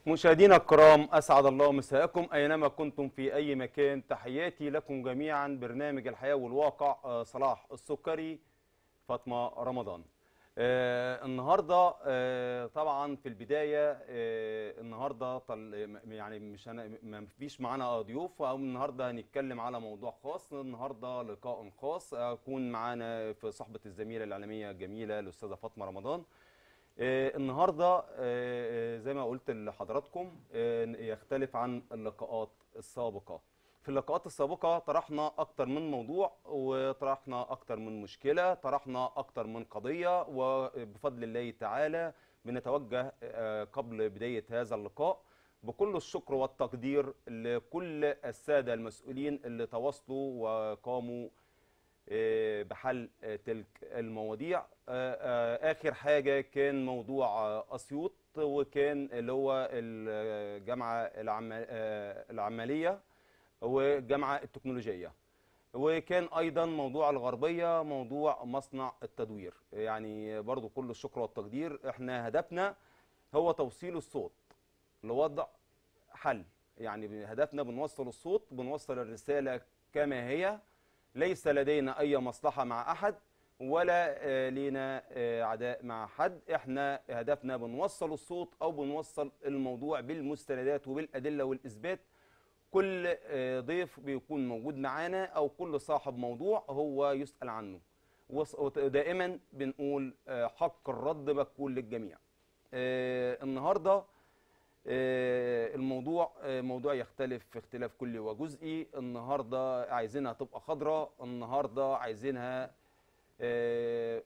مشاهدينا الكرام اسعد الله مساءكم اينما كنتم في اي مكان تحياتي لكم جميعا برنامج الحياه والواقع آه، صلاح السكري فاطمه رمضان آه النهارده آه طبعا في البدايه آه النهارده طل يعني مش هن... ما فيش معانا ضيوف او النهارده هنتكلم على موضوع خاص النهارده لقاء خاص اكون معانا في صحبه الزميله الاعلاميه الجميله الاستاذه فاطمه رمضان آه، النهارده آه، آه، زي ما قلت لحضراتكم آه، يختلف عن اللقاءات السابقه في اللقاءات السابقه طرحنا اكتر من موضوع وطرحنا اكتر من مشكله طرحنا اكتر من قضيه وبفضل الله تعالى بنتوجه آه، قبل بدايه هذا اللقاء بكل الشكر والتقدير لكل الساده المسؤولين اللي تواصلوا وقاموا آه، بحل آه، تلك المواضيع آه، آه، اخر حاجه كان موضوع آه، اسيوط وكان اللي هو الجامعه العم- آه، العمليه والجامعه التكنولوجيه وكان ايضا موضوع الغربيه موضوع مصنع التدوير يعني برضو كل الشكر والتقدير احنا هدفنا هو توصيل الصوت لوضع حل يعني هدفنا بنوصل الصوت بنوصل الرساله كما هي ليس لدينا اي مصلحه مع احد ولا آه، لينا آه، عداء مع حد احنا هدفنا بنوصل الصوت او بنوصل الموضوع بالمستندات وبالادله والاثبات كل آه، ضيف بيكون موجود معانا او كل صاحب موضوع هو يسال عنه وص- ودائما بنقول آه، حق الرد مكفول للجميع آه، النهارده آه، الموضوع آه، موضوع يختلف في اختلاف كلي وجزئي النهارده عايزينها تبقى خضراء النهارده عايزينها آه،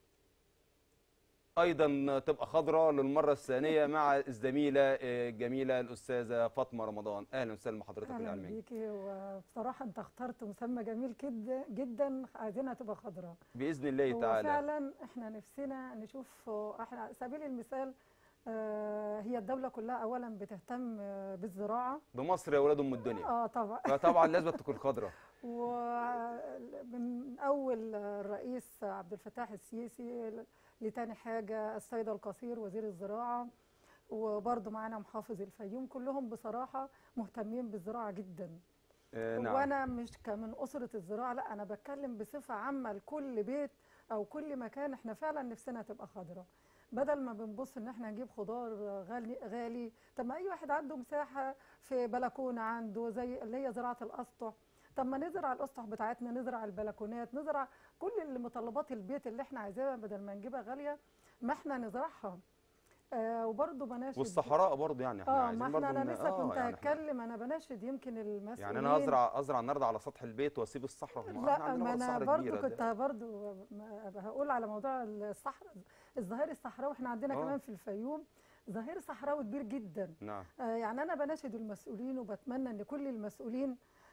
ايضا تبقى خضراء للمره الثانيه مع الزميله آه، الجميله الاستاذه فاطمه رمضان اهلا وسهلا بحضرتك اهلا العلميه بيكي وبصراحه انت اخترت مسمى جميل جدا جدا عايزينها تبقى خضراء باذن الله هو تعالى فعلا احنا نفسنا نشوف احنا على سبيل المثال آه، هي الدوله كلها اولا بتهتم آه، بالزراعه بمصر يا ولاد ام الدنيا اه طبعا فطبعا لازم تكون خضراء ومن اول الرئيس عبد الفتاح السيسي لتاني حاجه السيد القصير وزير الزراعه وبرضه معانا محافظ الفيوم كلهم بصراحه مهتمين بالزراعه جدا آه، نعم وانا مش كمن اسره الزراعه لا انا بتكلم بصفه عامه لكل بيت او كل مكان احنا فعلا نفسنا تبقى خضراء بدل ما بنبص ان احنا نجيب خضار غالي غالي طب ما اي واحد عنده مساحه في بلكونه عنده زي اللي هي زراعه الاسطح طب ما نزرع الاسطح بتاعتنا نزرع البلكونات نزرع كل المتطلبات البيت اللي احنا عايزاها بدل ما نجيبها غاليه ما احنا نزرعها آه وبرضه بناشد والصحراء برضه يعني احنا اه عايزين ما احنا برضه انا إن- لسه آه، كنت يعني إحنا- هتكلم انا بناشد يمكن المسؤولين يعني انا ازرع ازرع النهارده على سطح البيت واسيب الصحراء ما إحنا لا عندنا ما انا صحراء برضو كبيرة كنت ده. برضو ما- هقول على موضوع الصحراء الظهير الصحراوي احنا عندنا آه. كمان في الفيوم ظهير صحراوي كبير جدا نعم آه يعني انا بناشد المسؤولين وبتمنى ان كل المسؤولين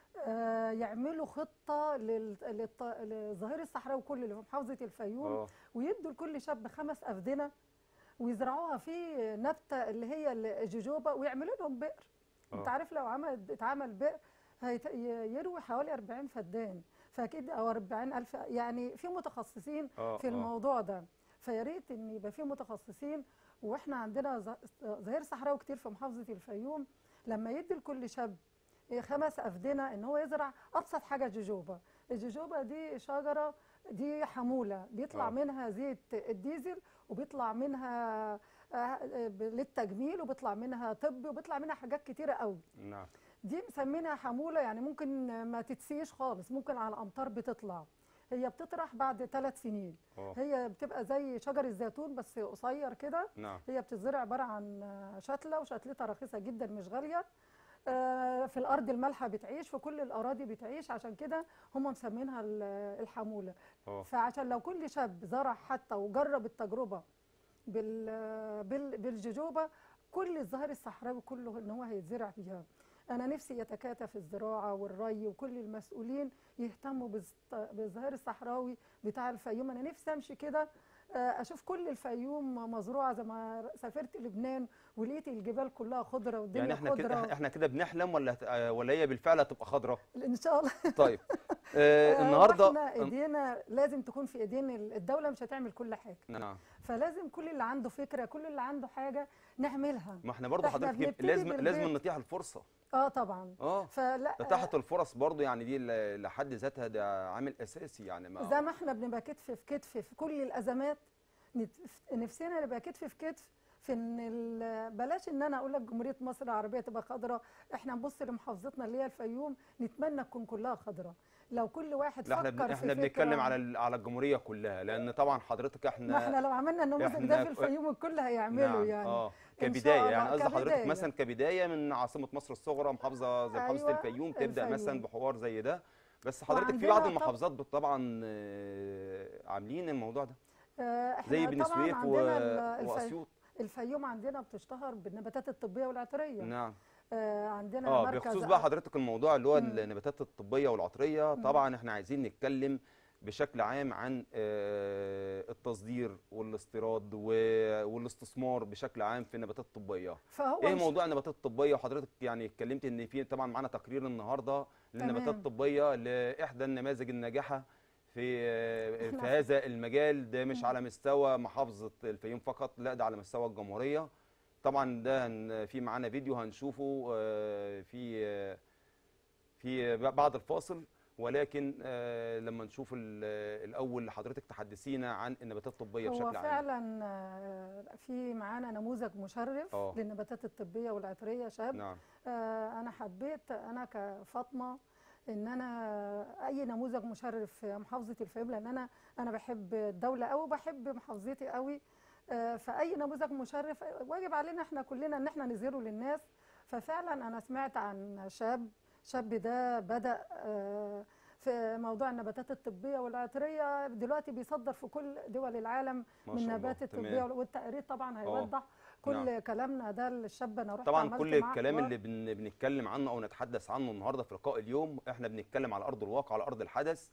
آه يعملوا خطه لل- للط- للظهير الصحراوي كله اللي في محافظه الفيوم اه ويدوا لكل شاب خمس افدنه ويزرعوها في نبته اللي هي الجوجوبا ويعملوا لهم بئر انت آه. عارف لو عمل اتعمل بئر هيت- ي- يروي حوالي 40 فدان فاكيد او 40 الف يعني في متخصصين آه، في آه. الموضوع ده فيا ريت ان يبقى في متخصصين واحنا عندنا ظ- ظهير صحراوي كتير في محافظه الفيوم لما يدي لكل شاب خمس افدنه ان هو يزرع ابسط حاجه جوجوبا الجوجوبا دي شجره دي حموله بيطلع آه. منها زيت الديزل وبيطلع منها آه، آه، للتجميل وبيطلع منها طب وبيطلع منها حاجات كتيره قوي نعم دي مسمينها حموله يعني ممكن ما تتسيش خالص ممكن على الامطار بتطلع هي بتطرح بعد ثلاث سنين اه هي بتبقى زي شجر الزيتون بس قصير كده نعم هي بتزرع عباره عن شتله وشتلتها رخيصه جدا مش غاليه آه، في الارض المالحه بتعيش في كل الاراضي بتعيش عشان كده هم مسمينها ال- الحموله اه فعشان لو كل شاب زرع حتى وجرب التجربه بال بال بالججوبه كل الظهر الصحراوي كله ان هو هيتزرع فيها انا نفسي يتكاتف الزراعه والري وكل المسؤولين يهتموا بالز- بالظهير الصحراوي بتاع الفيوم انا نفسي امشي كده آه، اشوف كل الفيوم مزروعه زي ما سافرت لبنان ولقيت الجبال كلها خضره والدنيا يعني احنا كده خضره احنا كده بنحلم ولا هت- آه، ولا هي بالفعل هتبقى خضراء ان شاء الله طيب آه آه، النهارده واحنا ايدينا لازم تكون في ايدين ال- الدوله مش هتعمل كل حاجه نعم فلازم كل اللي عنده فكره كل اللي عنده حاجه نعملها ما احنا برضه إحنا حضرتك بنبتدي لازم لازم بالبيت. نتيح الفرصه اه طبعا اه فلا اتاحه الفرص برضه يعني دي ل- لحد ذاتها ده عامل اساسي يعني ما زي ما احنا بنبقى كتف في كتف في كل الازمات نت- نفسنا نبقى كتف في كتف في ان ال- بلاش ان انا اقول لك جمهوريه مصر العربيه تبقى خضراء احنا نبص لمحافظتنا اللي هي الفيوم نتمنى تكون كلها خضراء لو كل واحد لا احنا فكر بن- احنا في بنتكلم فكرة- على ال- على الجمهوريه كلها لان طبعا حضرتك ما احنا احنا لو عملنا النموذج إحنا ده في ك- الفيوم الكل هيعمله نعم يعني اه إن كبدايه شاء يعني الله، قصدي حضرتك كبداية. مثلا كبدايه من عاصمه مصر الصغرى محافظه زي محافظه أيوة، الفيوم تبدا الفيوم. مثلا بحوار زي ده بس حضرتك في وعندنا بعض طب- المحافظات بت- طبعا آه، عاملين الموضوع ده آه، احنا زي بني طبعاً سويف و- عندنا ال- الفي- واسيوط الفيوم عندنا بتشتهر بالنباتات الطبيه والعطريه نعم آه، عندنا اه مركز بخصوص بقى حضرتك الموضوع اللي هو مم. النباتات الطبيه والعطريه مم. طبعا احنا عايزين نتكلم بشكل عام عن آه، التصدير والاستيراد و- والاستثمار بشكل عام في النباتات الطبيه فهو ايه مش- موضوع النباتات الطبيه وحضرتك يعني اتكلمت ان في طبعا معانا تقرير النهارده للنباتات تمام. الطبيه لاحدى النماذج الناجحه في آه، إحنا في في- هذا المجال ده مش مم. على مستوى محافظه الفيوم فقط لا ده على مستوى الجمهوريه طبعا ده هن- في معانا فيديو هنشوفه آه، في آه، في بعد الفاصل ولكن آه، لما نشوف ال- الاول حضرتك تحدثينا عن النباتات الطبيه هو بشكل عام فعلا آه، في معانا نموذج مشرف آه. للنباتات الطبيه والعطريه شاب نعم آه، انا حبيت انا كفاطمه ان انا اي نموذج مشرف في محافظه الفيوم لان انا انا بحب الدوله قوي وبحب محافظتي قوي آه، فاي نموذج مشرف واجب علينا احنا كلنا ان احنا نظهره للناس ففعلا انا سمعت عن شاب شاب ده بدا آه، في موضوع النباتات الطبيه والعطريه دلوقتي بيصدر في كل دول العالم ما من شاء الله نبات الطبيه تمام. والتقرير طبعا هيوضح كل نعم. كلامنا ده الشاب انا رحت طبعا عملت كل معاه الكلام حوار. اللي بن بنتكلم عنه او نتحدث عنه النهارده في لقاء اليوم احنا بنتكلم على ارض الواقع على ارض الحدث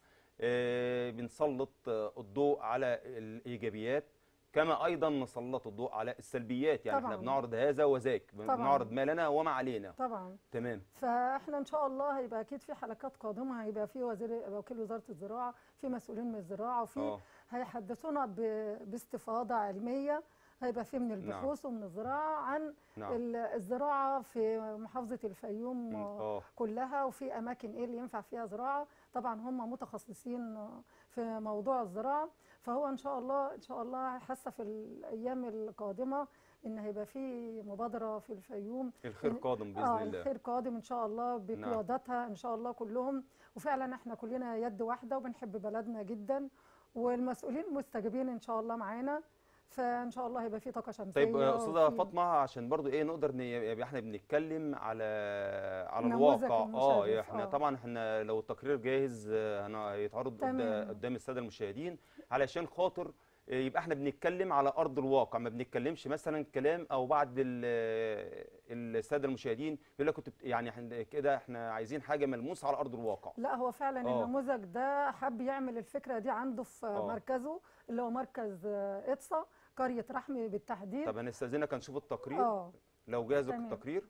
آه، بنسلط آه، الضوء على الايجابيات كما ايضا نسلط الضوء على السلبيات يعني احنا طبعاً. بنعرض هذا وذاك طبعاً. بنعرض ما لنا وما علينا طبعا تمام فاحنا ان شاء الله هيبقى اكيد في حلقات قادمه هيبقى في وزير وكيل وزاره الزراعه في مسؤولين من الزراعه وفي اه هيحدثونا ب- باستفاضه علميه هيبقى في من البحوث ومن الزراعه عن نعم ال- الزراعه في محافظه الفيوم اه كلها وفي اماكن ايه اللي ينفع فيها زراعه طبعا هم متخصصين في موضوع الزراعه فهو ان شاء الله ان شاء الله حاسه في الايام القادمه ان هيبقى في مبادره في الفيوم الخير إن- قادم باذن اه الله الخير قادم ان شاء الله بقيادتها ان شاء الله كلهم وفعلا احنا كلنا يد واحده وبنحب بلدنا جدا والمسؤولين مستجيبين ان شاء الله معانا فان شاء الله هيبقى في طاقه شمسيه طيب آه، استاذه وفي- فاطمه عشان برضو ايه نقدر ن- يبقى احنا بنتكلم على على النموذج الواقع اه المشرف، احنا آه. طبعا احنا لو التقرير جاهز آه، هن- هيتعرض قد- تمام. قدام الساده المشاهدين علشان خاطر آه، يبقى احنا بنتكلم على ارض الواقع ما بنتكلمش مثلا كلام او بعض ال- الساده المشاهدين يقول لك كنت بت- يعني إحنا كده احنا عايزين حاجه ملموسه على ارض الواقع لا هو فعلا آه. النموذج ده حب يعمل الفكره دي عنده في آه. مركزه اللي هو مركز آه، اطسا قريه رحمي بالتحديد طب هنستاذنك هنشوف التقرير اه لو جاهز تمام. التقرير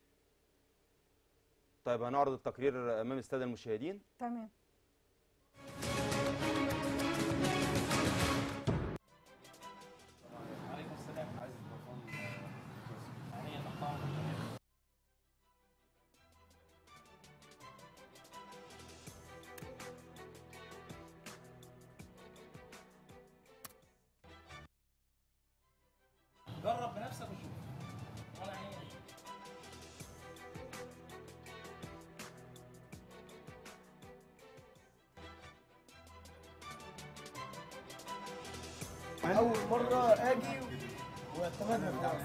طيب هنعرض التقرير امام الساده المشاهدين تمام عليكم السلام عايز التليفون يعني نحطها جرب بنفسك وشوف ولا عيني اول مره اجي واعتمدنا بتاعه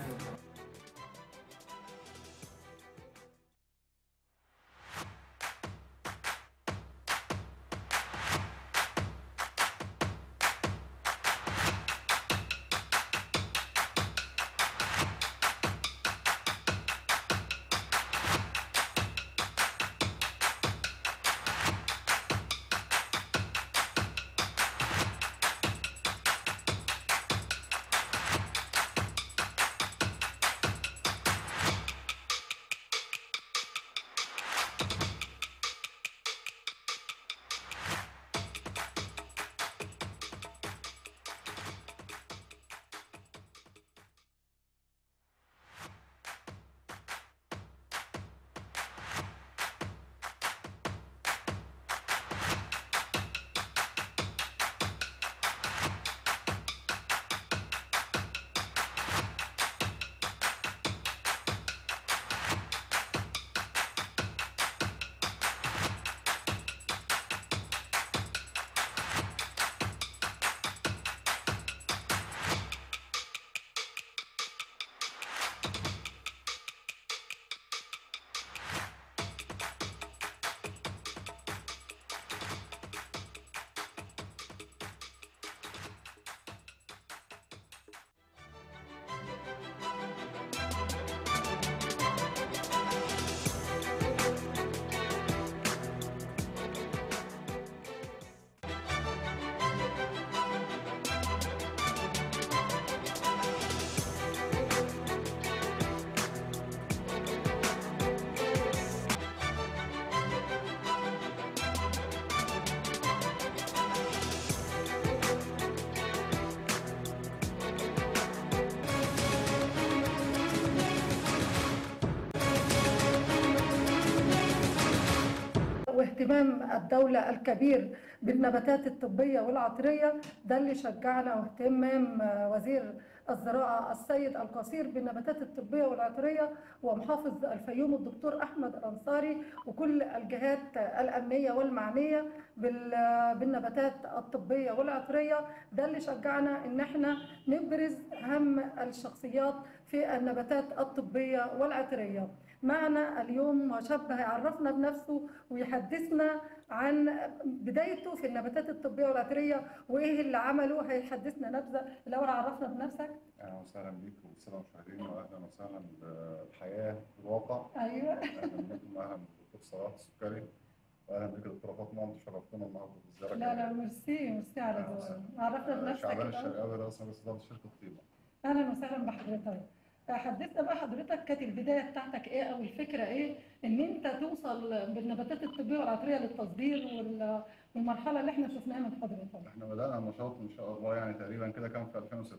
واهتمام الدولة الكبير بالنباتات الطبية والعطرية ده اللي شجعنا واهتمام آه، وزير الزراعة السيد القصير بالنباتات الطبية والعطرية ومحافظ الفيوم الدكتور أحمد الأنصاري وكل الجهات الأمنية والمعنية بال- بالنباتات الطبية والعطرية ده اللي شجعنا إن احنا نبرز أهم الشخصيات في النباتات الطبية والعطرية معنا اليوم شاب هيعرفنا بنفسه ويحدثنا عن بدايته في النباتات الطبية والعطرية وإيه اللي عمله هيحدثنا نبذة الأول عرفنا بنفسك اهلا وسهلا بيك والساده المشاهدين واهلا وسهلا بالحياه في الواقع أيوه اهلا بكم واهلا بالدكتور صلاح السكري واهلا بك دكتوره فاطمه انت شرفتنا النهارده بالزياره لا لا ميرسي ميرسي على أهلا ذوقك وسهلا. عرفنا بنفسك شعبان الأول. الشرقاوي رئيس مجلس اداره شركه طيبه اهلا وسهلا بحضرتك حدثنا بقى حضرتك كانت البدايه بتاعتك ايه او الفكره ايه ان انت توصل بالنباتات الطبيه والعطريه للتصدير وال- والمرحله اللي احنا شفناها من حضرتك احنا بدانا النشاط ان شاء الله يعني تقريبا كده كان في 2006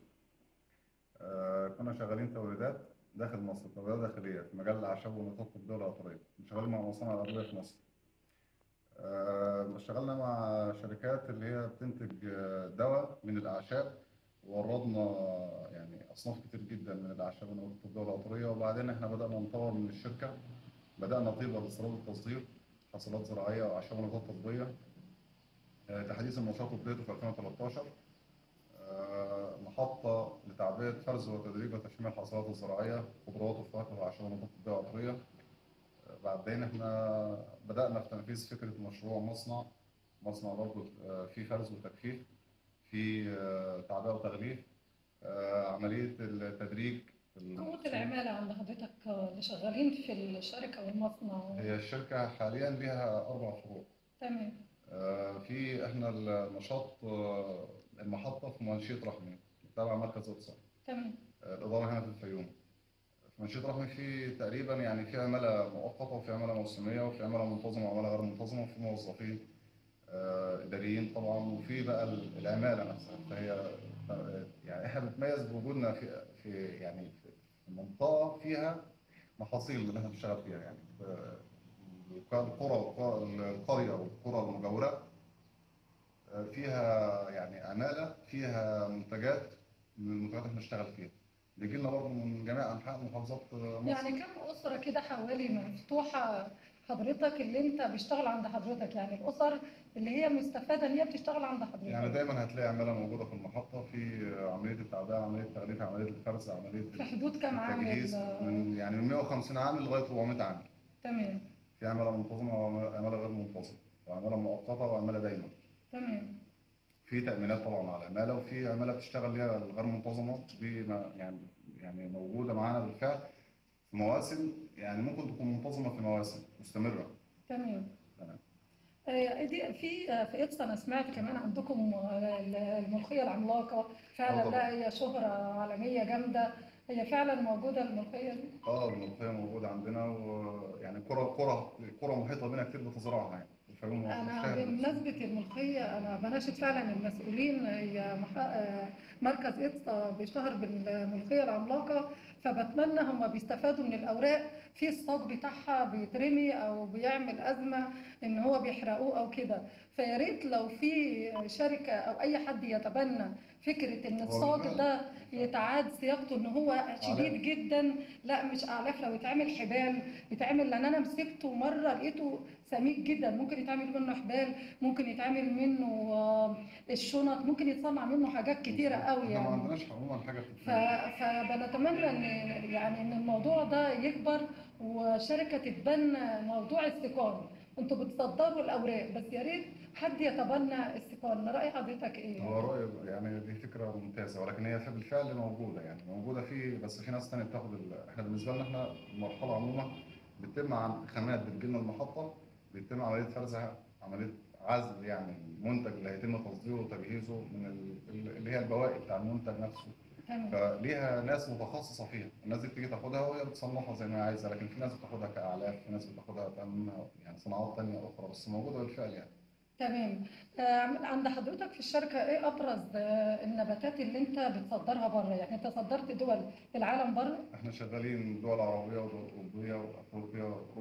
آه كنا شغالين توريدات داخل مصر توريدات داخليه في مجال الاعشاب والنباتات الطبيه والعطريه شغالين مع مصانع الادويه في مصر آه، اشتغلنا مع شركات اللي هي بتنتج آه، دواء من الاعشاب ووردنا يعني اصناف كتير جدا من الاعشاب والنباتات الطبيه والعطريه وبعدين احنا بدانا نطور من الشركه بدانا طيبه باستيراد والتصدير حصلات زراعيه واعشاب ونباتات طبيه آه، تحديث النشاط بدايته في 2013 آه، محطه لتعبئه فرز وتدريج وتشميع الحصلات الزراعيه خضروات وفواكه واعشاب ونباتات طبيه وعطريه بعدين احنا بدأنا في تنفيذ فكرة مشروع مصنع مصنع برضه آه، فيه فرز وتجفيف في آه، تعبئة وتغليف آه، عملية التدريج في قوه المحصول. العماله عند حضرتك اللي شغالين في الشركه والمصنع هي الشركة حاليا ليها أربع فروع تمام آه، في احنا النشاط آه، المحطة في منشية رحمي تبع مركز اقصى تمام الإدارة هنا في الفيوم في منشية رحمي في تقريبا يعني في عمالة مؤقتة وفي عمالة موسمية وفي عمالة منتظمة وعمالة غير منتظمة وفي موظفين آه، إداريين طبعا وفي بقى ال- العمالة نفسها فهي آه، يعني احنا بنتميز بوجودنا في في يعني في منطقة فيها محاصيل اللي احنا بنشتغل فيها يعني آه، القرى والقرى- القرية والقرى المجاورة آه، فيها يعني عمالة فيها منتجات من المنتجات اللي احنا بنشتغل فيها بيجي لنا برضه من جميع انحاء محافظات مصر يعني كم اسره كده حوالي مفتوحه حضرتك اللي انت بيشتغل عند حضرتك يعني الاسر اللي هي مستفاده ان هي بتشتغل عند حضرتك يعني دايما هتلاقي عماله موجوده في المحطه في عمليه التعبئه عمليه التغليف عمليه الفرز عمليه في حدود كم عامل التجهيز من يعني من 150 عامل لغايه 400 عامل تمام في عماله منتظمه وعماله غير منتظمه وعماله مؤقته وعماله دايمه تمام في تامينات طبعا على العماله وفي عماله بتشتغل ليها الغير منتظمه دي ما- يعني يعني موجوده معانا بالفعل في مواسم يعني ممكن تكون منتظمه في مواسم مستمره تمام تمام. آه، دي في آه، في إبسا انا سمعت كمان عندكم آه، الملوخيه العملاقه فعلا آه طبعاً. لا هي شهره عالميه جامده هي فعلا موجوده الملوخيه دي اه الملوخيه موجوده عندنا ويعني قرى قرى قرى محيطه بنا كتير بتزرعها يعني الفيوم انا مشتهر بمناسبه الملوخيه انا بناشد فعلا المسؤولين هي مح- آه، مركز إبسا بيشتهر بالملوخيه العملاقه فبتمنى هم بيستفادوا من الاوراق في الصاج بتاعها بيترمي او بيعمل ازمه ان هو بيحرقوه او كده فيا ريت لو في شركه او اي حد يتبنى فكره ان الصاج ده يتعاد صياغته ان هو شديد جدا لا مش اعلاف لو يتعمل حبال يتعمل لان انا مسكته مره لقيته سميك جدا ممكن يتعمل منه حبال ممكن يتعمل منه آه، الشنط ممكن يتصنع منه حاجات كتيره قوي احنا ما يعني عندناش عموما حاجه في ف... فبنتمنى ان يعني ان الموضوع ده يكبر وشركه تتبنى موضوع السيقان انتوا بتصدروا الاوراق بس يا ريت حد يتبنى السيقان راي حضرتك ايه؟ هو رأي يعني دي فكرة ممتازة ولكن هي بالفعل موجودة يعني موجودة في بس في ناس تانية بتاخد ال... احنا بالنسبة لنا احنا المرحلة عموما بتتم عن خامات بتجيلنا المحطة بيتم عملية فرزها عملية عزل يعني المنتج اللي هيتم تصديره وتجهيزه من ال... اللي هي البواقي بتاع المنتج نفسه تمام فليها ناس متخصصة فيها الناس دي بتيجي تاخدها وهي بتصنعها زي ما هي عايزة لكن في ناس بتاخدها كأعلاف في ناس بتاخدها تعمل منها يعني صناعات تانية أخرى بس موجودة بالفعل يعني تمام آه، عند حضرتك في الشركه ايه ابرز آه، النباتات اللي انت بتصدرها بره يعني انت صدرت دول العالم بره احنا شغالين دول عربية ودول أوروبية وأفريقيا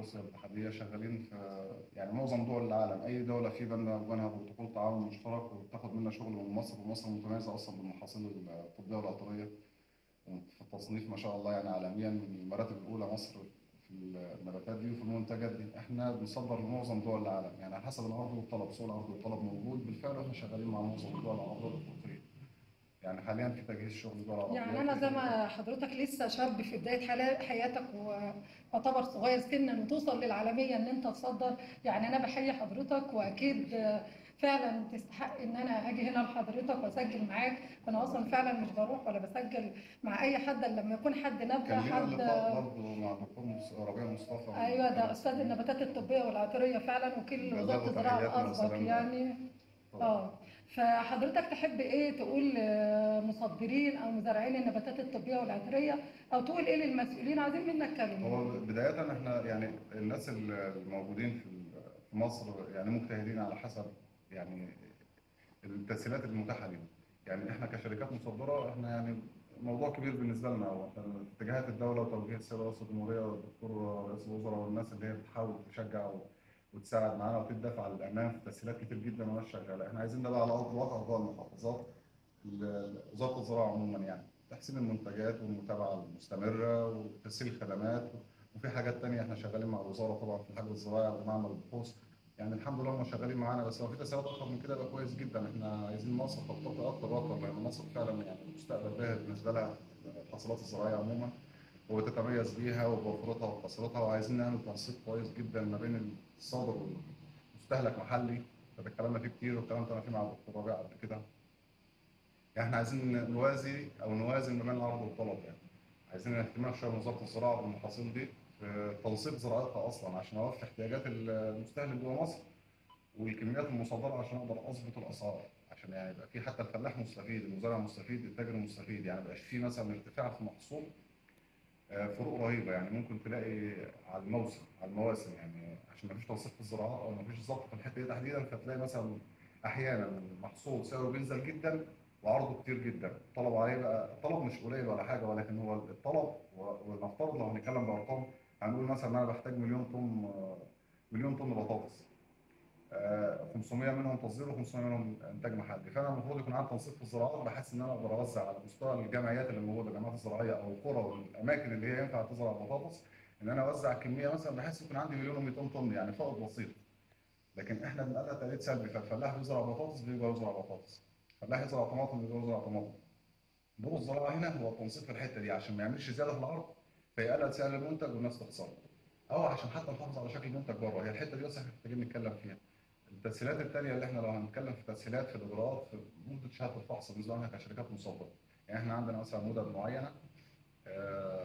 روسيا الاتحاديه شغالين في يعني معظم دول العالم اي دوله في بيننا وبينها بروتوكول تعاون مشترك وبتاخد منا شغل من مصر ومصر متميزه اصلا بالمحاصيل الطبيه والعطريه في التصنيف ما شاء الله يعني عالميا من المراتب الاولى مصر في النباتات دي وفي المنتجات دي احنا بنصدر لمعظم دول العالم يعني على حسب العرض والطلب سوق العرض والطلب موجود بالفعل احنا شغالين مع معظم الدول العربيه والافريقيه يعني حاليا في تجهيز شغل الدول العربيه يعني انا زي ما حضرتك لسه شاب في بدايه حلا- حياتك ويعتبر صغير سنا وتوصل للعالميه ان انت تصدر يعني انا بحيي حضرتك واكيد فعلا تستحق ان انا اجي هنا لحضرتك واسجل معاك انا اصلا فعلا مش بروح ولا بسجل مع اي حد إلا لما يكون حد نبغى كان لنا حد لقاء برضه مع الدكتور مص- ربيع مصطفى ايوه ده استاذ النباتات الطبيه والعطريه فعلا وكيل جزاكم وزاره الزراعه تحياتنا الاسبق وسلام. يعني اه فحضرتك تحب ايه تقول مصدرين او مزارعين النباتات الطبيه والعطريه او تقول ايه للمسؤولين عايزين منك كلمه هو بداية احنا يعني الناس الموجودين في في مصر يعني مجتهدين على حسب يعني التسهيلات المتاحة لنا يعني احنا كشركات مصدرة احنا يعني موضوع كبير بالنسبة لنا هو احنا اتجاهات الدولة وتوجيه السيد رئيس الجمهورية والدكتور رئيس الوزراء والناس اللي هي بتحاول تشجع وتساعد معانا وتدفع للأمام في تسهيلات كتير جدا وناس شغالة احنا عايزين ده بقى على أرض الواقع جوه المحافظات ال- وزارة الزراعة عموما يعني تحسين المنتجات والمتابعة المستمرة وتسهيل الخدمات وفي حاجات تانية احنا شغالين مع الوزارة طبعا في الحجر الزراعي ومعمل البحوث يعني الحمد لله هم شغالين معانا بس لو في تسهيلات اكتر من كده يبقى كويس جدا احنا عايزين مصر ترتقي اكتر واكتر لان مصر فعلا يعني المستقبل باهر بالنسبه لها الحصولات الزراعيه عموما وتتميز بيها وبوفرتها وقصرتها وعايزين نعمل تنسيق كويس جدا ما بين الصادر والمستهلك محلي فده اتكلمنا فيه كتير واتكلمت انا فيه مع الدكتور ربيع قبل كده يعني احنا عايزين نوازي او نوازن ما بين العرض والطلب يعني عايزين اهتمام شويه من وزاره الزراعه بالمحاصيل دي في تنسيق زراعتها اصلا عشان اوفي احتياجات المستهلك جوه مصر والكميات المصدره عشان اقدر اظبط الاسعار عشان يعني يبقى في حتى الفلاح مستفيد المزارع مستفيد التاجر مستفيد يعني ما يبقاش في مثلا ارتفاع في محصول آه، فروق رهيبه يعني ممكن تلاقي على الموسم على المواسم يعني عشان ما فيش تنسيق في الزراعه او ما فيش ضبط في الحته دي تحديدا فتلاقي مثلا احيانا المحصول سعره بينزل جدا وعرضه كتير جدا الطلب عليه بقى الطلب مش قليل ولا حاجه ولكن هو الطلب و- ونفترض لو هنتكلم بارقام هنقول مثلا ان انا بحتاج مليون طن آه، مليون طن بطاطس آه، 500 منهم تصدير و500 منهم انتاج محلي فانا المفروض يكون عندي تنسيق في الزراعات بحس ان انا اقدر اوزع على مستوى الجمعيات اللي موجوده الجمعيات الزراعيه او القرى والاماكن اللي هي ينفع تزرع بطاطس ان انا اوزع كميه مثلا بحيث يكون عندي مليون و200 طن يعني فائض بسيط لكن احنا بنقلها تقليد سلبي فالفلاح بيزرع بطاطس بيبقى يزرع بطاطس الفلاح يزرع طماطم بيبقى يزرع طماطم دور الزراعه هنا هو التنسيق في الحته دي عشان ما يعملش زياده في العرض فيقلل سعر المنتج والناس تخسره او عشان حتى نحافظ على شكل المنتج بره هي الحته دي بس احنا محتاجين نتكلم فيها التسهيلات الثانيه اللي احنا لو هنتكلم في تسهيلات في الاجراءات في مده شهاده الفحص بالنسبه لنا كشركات مصدره يعني احنا عندنا مثلا مدد معينه آه،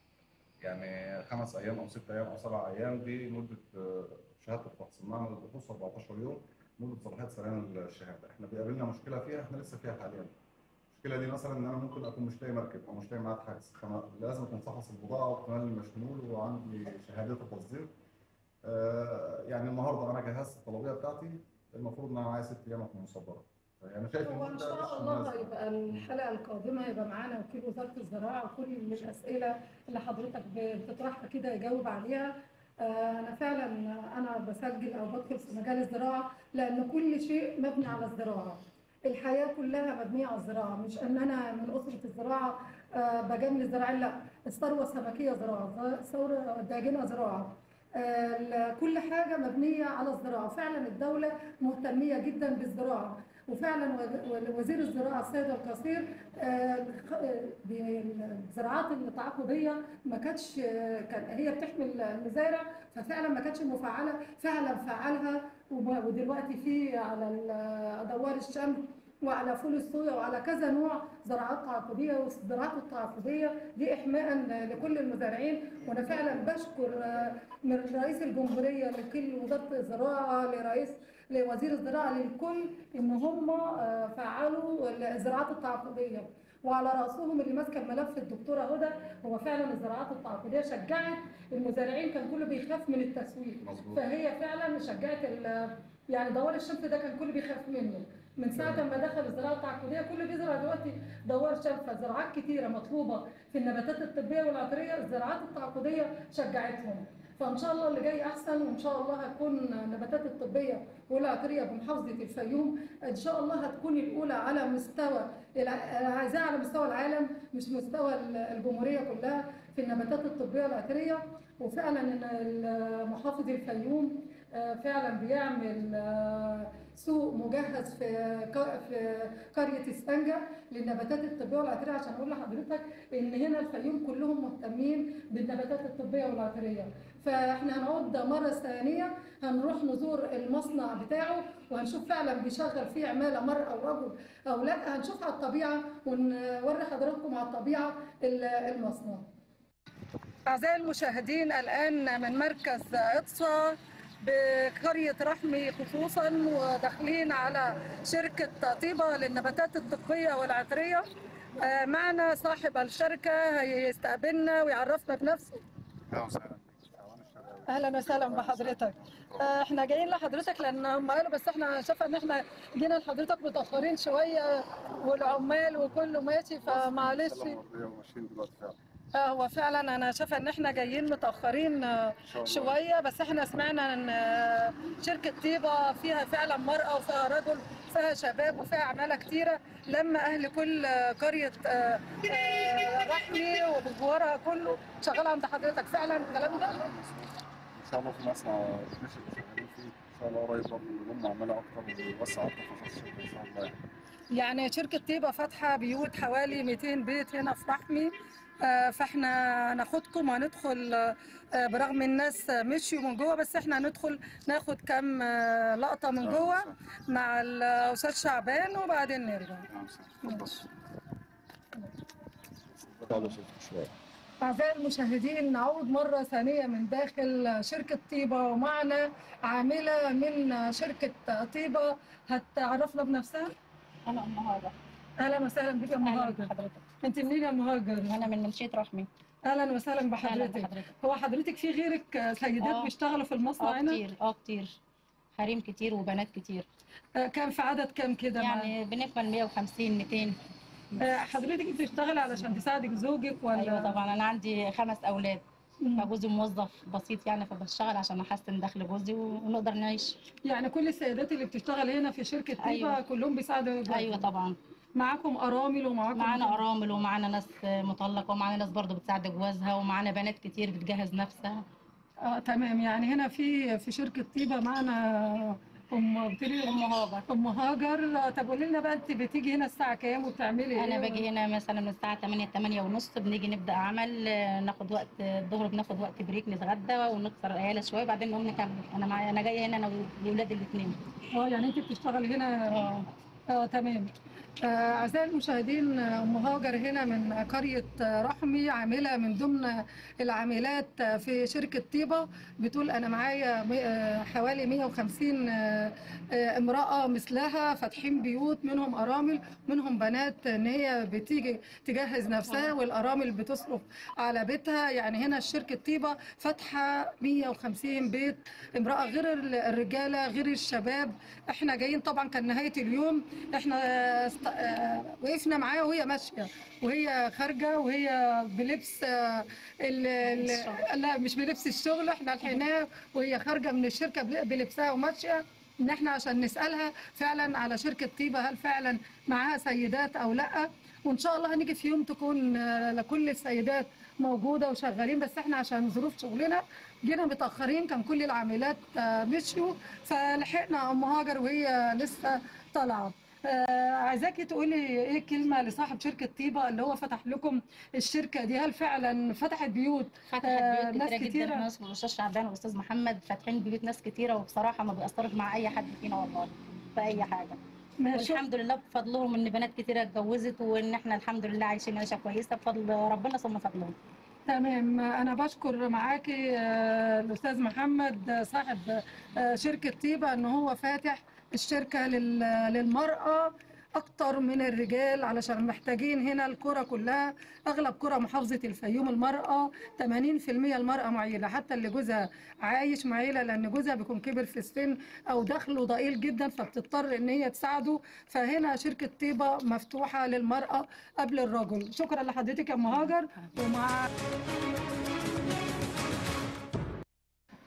يعني خمس ايام او ست ايام او سبع ايام دي مده آه، شهاده الفحص المعمل البحوث 14 يوم مده صلاحيه سريان الشهاده احنا بيقابلنا مشكله فيها احنا لسه فيها حاليا المشكله دي مثلا ان انا ممكن اكون مش لاقي مركب او مش لاقي ميعاد حجز فانا لازم اكون فحص البضاعه واحتمال المشمول وعندي شهادات التصدير آه، يعني النهارده انا جهزت الطلبيه بتاعتي المفروض ان انا معايا ست ايام اكون مصدره يعني شايف هو ان شاء الله هيبقى الحلقه القادمه هيبقى معانا وكيل وزاره الزراعه وكل الاسئله اللي حضرتك بتطرحها كده يجاوب عليها آه، انا فعلا انا بسجل او بدخل في مجال الزراعه لان كل شيء مبني على الزراعه الحياه كلها مبنيه على الزراعه مش ان انا من اسره الزراعه آه، بجامل الزراعه لا الثروه السمكيه زراعه الثوره الداجنه زراعه آه، ال- كل حاجه مبنيه على الزراعه فعلا الدوله مهتميه جدا بالزراعه وفعلا و- وزير الزراعه السيد القصير آه، خ- آه، بالزراعات التعاقبيه ما كانتش آه، كان هي بتحمل المزارع ففعلا ما كانتش مفعله فعلا فعلها وب- ودلوقتي في على ال- دوار الشمس وعلى فول الصويا وعلى كذا نوع زراعات تعاقديه والزراعات التعاقديه دي احماء لكل المزارعين وانا فعلا بشكر آه، من رئيس الجمهوريه لكل وزاره الزراعه لرئيس لوزير الزراعه للكل ان هم آه، فعلوا الزراعات التعاقديه وعلى راسهم اللي ماسكه الملف الدكتوره هدى هو فعلا الزراعات التعاقديه شجعت المزارعين كان كله بيخاف من التسويق مظبوط فهي فعلا شجعت ال- يعني دوار الشمس ده كان كله بيخاف منه من ساعه ما دخل الزراعه التعاقديه كله بيزرع دلوقتي دوار شمس فزراعات كتيره مطلوبه في النباتات الطبيه والعطريه الزراعات التعاقديه شجعتهم فان شاء الله اللي جاي احسن وان شاء الله هتكون النباتات الطبيه والعطريه بمحافظه الفيوم ان شاء الله هتكون الاولى على مستوى الع- انا عايزاها على مستوى العالم مش مستوى الجمهوريه كلها في النباتات الطبيه والعطريه وفعلا ان ال- محافظ الفيوم آه، فعلا بيعمل آه، سوق مجهز في ق- في قريه اسفنجه للنباتات الطبيه والعطريه عشان اقول لحضرتك ان هنا الفيوم كلهم مهتمين بالنباتات الطبيه والعطريه فاحنا هنعود مره ثانيه هنروح نزور المصنع بتاعه وهنشوف فعلا بيشغل فيه عماله مرأة او رجل او لا هنشوف على الطبيعه ونوري حضراتكم على الطبيعه ال- المصنع أعزائي المشاهدين الآن من مركز إقصى بقرية رحمي خصوصا وداخلين على شركة طيبة للنباتات الطبية والعطرية آه، معنا صاحب الشركة هيستقبلنا ويعرفنا بنفسه اهلا وسهلا حيوان الشرقاوي اهلا وسهلا بحضرتك آه، احنا جايين لحضرتك لان هم قالوا بس احنا شايفه ان احنا جينا لحضرتك متاخرين شويه والعمال وكله ماشي فمعلش سلام مرضية وماشيين دلوقتي فعلا آه، هو فعلا انا شايفه ان احنا جايين متاخرين آه، ان شاء الله شويه بس احنا سمعنا ان آه، شركه طيبه فيها فعلا مراه وفيها رجل فيها شباب وفيها عماله كتيره لما اهل كل آه، قريه آه، آه، رحمي وبجوارها كله شغال عند حضرتك فعلا الكلام ده ان شاء الله في مصنع مش شغالين فيه ان شاء الله قريب برضه نضم عماله اكتر ونوسع اكتر في الشركه ان شاء الله يعني. يعني شركة طيبة فاتحة بيوت حوالي 200 بيت هنا في رحمي آه، فاحنا هناخدكم وهندخل آه، برغم الناس مشيوا من جوه بس احنا هندخل ناخد كام آه، لقطة من أهلا جوه وسهلا. مع الأستاذ شعبان وبعدين نرجع اهلا وسهلا اتفضل. اتفضل يا شيخ شويه أعزائي المشاهدين نعود مرة ثانية من داخل شركة طيبة ومعنا عاملة من شركة طيبة هتعرفنا بنفسها أنا أم هاجر أهلا وسهلا بك يا أم أهلا هاجر بحضرتك أنت منين يا أم هاجر؟ أنا من منشية رحمي اهلا وسهلا أهلا بحضرتك بحضرتك هو حضرتك في غيرك سيدات آه. بيشتغلوا في المصنع أه هنا كتير أه كتير حريم كتير وبنات كتير آه، كان في عدد كام كده مع- يعني بنكمل 150 200 آه، حضرتك بتشتغلي علشان تساعدك زوجك ولا أيوه طبعا أنا عندي خمس أولاد مم. فجوزي موظف بسيط يعني فبشتغل عشان أحسن دخل جوزي ونقدر نعيش يعني كل السيدات اللي بتشتغل هنا في شركه طيبه أيوة. كلهم بيساعدوا جوزهم. أيوه طبعا معاكم ارامل ومعاكم معانا أرامل ومعانا ناس مطلقة ومعانا ناس برضه بتساعد جوازها ومعانا بنات كتير بتجهز نفسها اه تمام يعني هنا في في شركه طيبه معنا ام قلت لي أم هاجر ام هاجر آه، طب قولي لنا بقى انت بتيجي هنا الساعه كام وبتعملي انا ايه باجي هنا مثلا من الساعه 8 8 ونص بنيجي نبدا عمل آه، ناخد وقت الظهر بناخد وقت بريك نتغدى ونكسر العيله شويه وبعدين نقوم نكمل انا معايا انا جايه هنا انا واولادي الاثنين اه يعني انت بتشتغلي هنا اه اه تمام آه، أعزائي المشاهدين آه، أم هاجر هنا من قرية آه، رحمي عاملة من ضمن العاملات آه، في شركة طيبة بتقول أنا معايا مي- آه، حوالي 150 آه، آه، امرأة مثلها فاتحين بيوت منهم أرامل منهم بنات إن هي بتيجي تجهز نفسها والأرامل بتصرف على بيتها يعني هنا شركة طيبة فاتحة 150 بيت امرأة غير ال- الرجالة غير الشباب احنا جايين طبعا كان نهاية اليوم احنا است... آه، وقفنا معاها وهي ماشية وهي خارجة وهي بلبس آه، ال... ال... لا مش بلبس الشغل احنا لحقناها وهي خارجة من الشركة بل- بلبسها وماشية ان احنا عشان نسألها فعلا على شركة طيبة هل فعلا معاها سيدات او لا وان شاء الله هنيجي في يوم تكون آه، لكل السيدات موجودة وشغالين بس احنا عشان ظروف شغلنا جينا متأخرين كان كل العاملات آه، مشيوا فلحقنا ام هاجر وهي لسه طالعه آه، عايزاكي تقولي ايه كلمه لصاحب شركه طيبه اللي هو فتح لكم الشركه دي هل فعلا فتحت بيوت فتحت آه، بيوت ناس كتيره كتيرة. جدا ناس والاستاذ شعبان والاستاذ محمد فاتحين بيوت ناس كتيره وبصراحه ما بيأثرش مع اي حد فينا والله في اي حاجه ماشي والحمد لله بفضلهم ان بنات كتيره اتجوزت وان احنا الحمد لله عايشين عيشه كويسه بفضل ربنا ثم فضلهم تمام انا بشكر معاكي آه، الاستاذ محمد آه، صاحب آه، شركه طيبه ان هو فاتح الشركه لل- للمراه اكتر من الرجال علشان محتاجين هنا القرى كلها اغلب قرى محافظه الفيوم المراه 80% المراه معيله حتى اللي جوزها عايش معيله لان جوزها بيكون كبر في السن او دخله ضئيل جدا فبتضطر ان هي تساعده فهنا شركه طيبه مفتوحه للمراه قبل الرجل شكرا لحضرتك يا ام هاجر ومع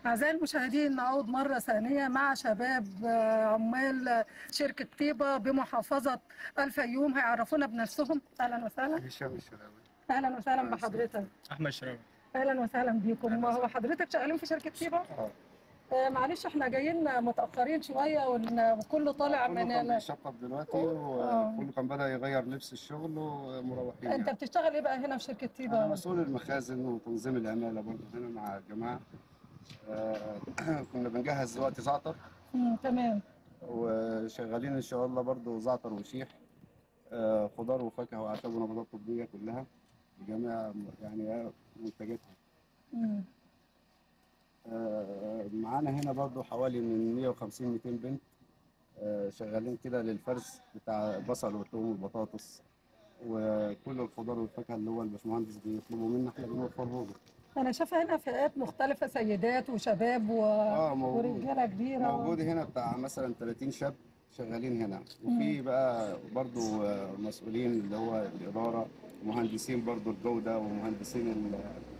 أعزائي المشاهدين نعود مرة ثانية مع شباب آه، عمال آه، شركة طيبة بمحافظة الفيوم هيعرفونا بنفسهم أهلا وسهلا هشام الشراوي أهلا وسهلا بحضرتك احمد الشراوي أهلا وسهلا بيكم هو حضرتك شغالين في شركة طيبة؟ آه، معلش احنا جايين متأخرين شوية ون- وكله طالع من كله كان ال... بيشطب دلوقتي آه. وكله كان بدأ يغير لبس الشغل ومروحين انت يعني. بتشتغل ايه بقى هنا في شركة انا طيبة؟ مسؤول المخازن وتنظيم العمالة برضه هنا مع الجماعة آه، كنا بنجهز دلوقتي زعتر مم، تمام وشغالين ان شاء الله برضه زعتر وشيح آه، خضار وفاكهة واعشاب ونباتات طبية كلها بجميع يعني منتجاتها مم. آه، معانا هنا برضو حوالي من 150 200 بنت آه، شغالين كده للفرز بتاع البصل والثوم والبطاطس وكل الخضار والفاكهه اللي هو الباشمهندس بيطلبوا منا احنا بنوفره له انا شايفه هنا فئات مختلفه سيدات وشباب و... اه موجود ورجاله كبيره و... موجود هنا بتاع مثلا 30 شاب شغالين هنا وفي بقى برضو آه، مسؤولين اللي هو الاداره ومهندسين برضو الجوده ومهندسين ال-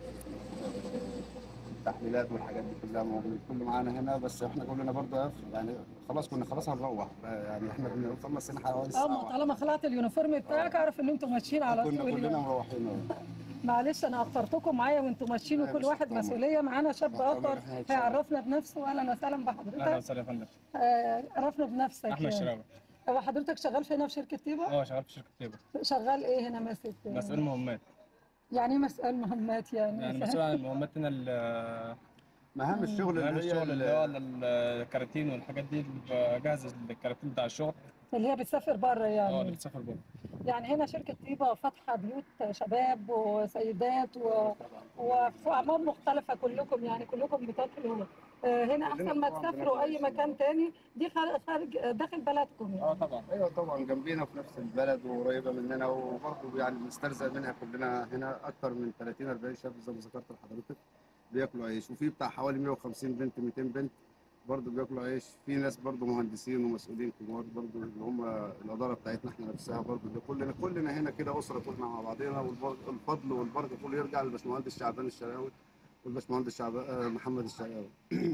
التحليلات والحاجات دي كلها موجودين كله معانا هنا بس احنا كلنا برضو قف- يعني خلاص كنا خلاص هنروح يعني احنا بنخلص هنا حوالي اه الساعه ما واحدة. طالما خلعت اليونيفورم بتاعك اعرف ان انتوا ماشيين على كنا طول كلنا يعني. مروحين أهو. معلش انا اخرتكم معايا وانتوا ماشيين لا، وكل مش واحد طبعا. مسؤوليه معانا شاب طبعا اخر إحنا هنشتغل. هيعرفنا بنفسه اهلا وسهلا اهلا بحضرتك وسهلا يا فندم آه، عرفنا بنفسك احمد يعني. الشراوي هو حضرتك شغال في هنا في شركه طيبه اه شغال في شركه طيبه شغال ايه هنا ماسك مسؤول مهمات يعني ايه مسؤول مهمات يعني, يعني مسؤول عن المهمات هنا ال- مهام الشغل مهام اللي هي الشغل اللي هو ال- ال- الكراتين والحاجات دي اللي بجهز الكراتين بتاع الشغل اللي هي بتسافر بره اه اللي يعني بتسافر بره يعني هنا شركة طيبة فاتحة بيوت شباب وسيدات و... وفي أعمار مختلفة كلكم يعني كلكم بتاكلوا آه، هنا أحسن ما طبعاً تسافروا أي بناكل مكان تاني دي خارج, خارج داخل بلدكم اه يعني. طبعا ايوه طبعا جنبينا في نفس البلد وقريبه مننا وبرضه يعني بنسترزق منها كلنا هنا اكتر من 30 40 شاب زي ما ذكرت لحضرتك بياكلوا عيش وفي بتاع حوالي 150 بنت 200 بنت برضه بياكلوا عيش في ناس برضه مهندسين ومسؤولين كبار برضه اللي هم الاداره بتاعتنا احنا نفسها برضه اللي كلنا كلنا هنا كده اسره كلنا مع بعضنا والفضل والبركه كله يرجع للباشمهندس شعبان الشراوي والباشمهندس شعبان آه، محمد الشراوي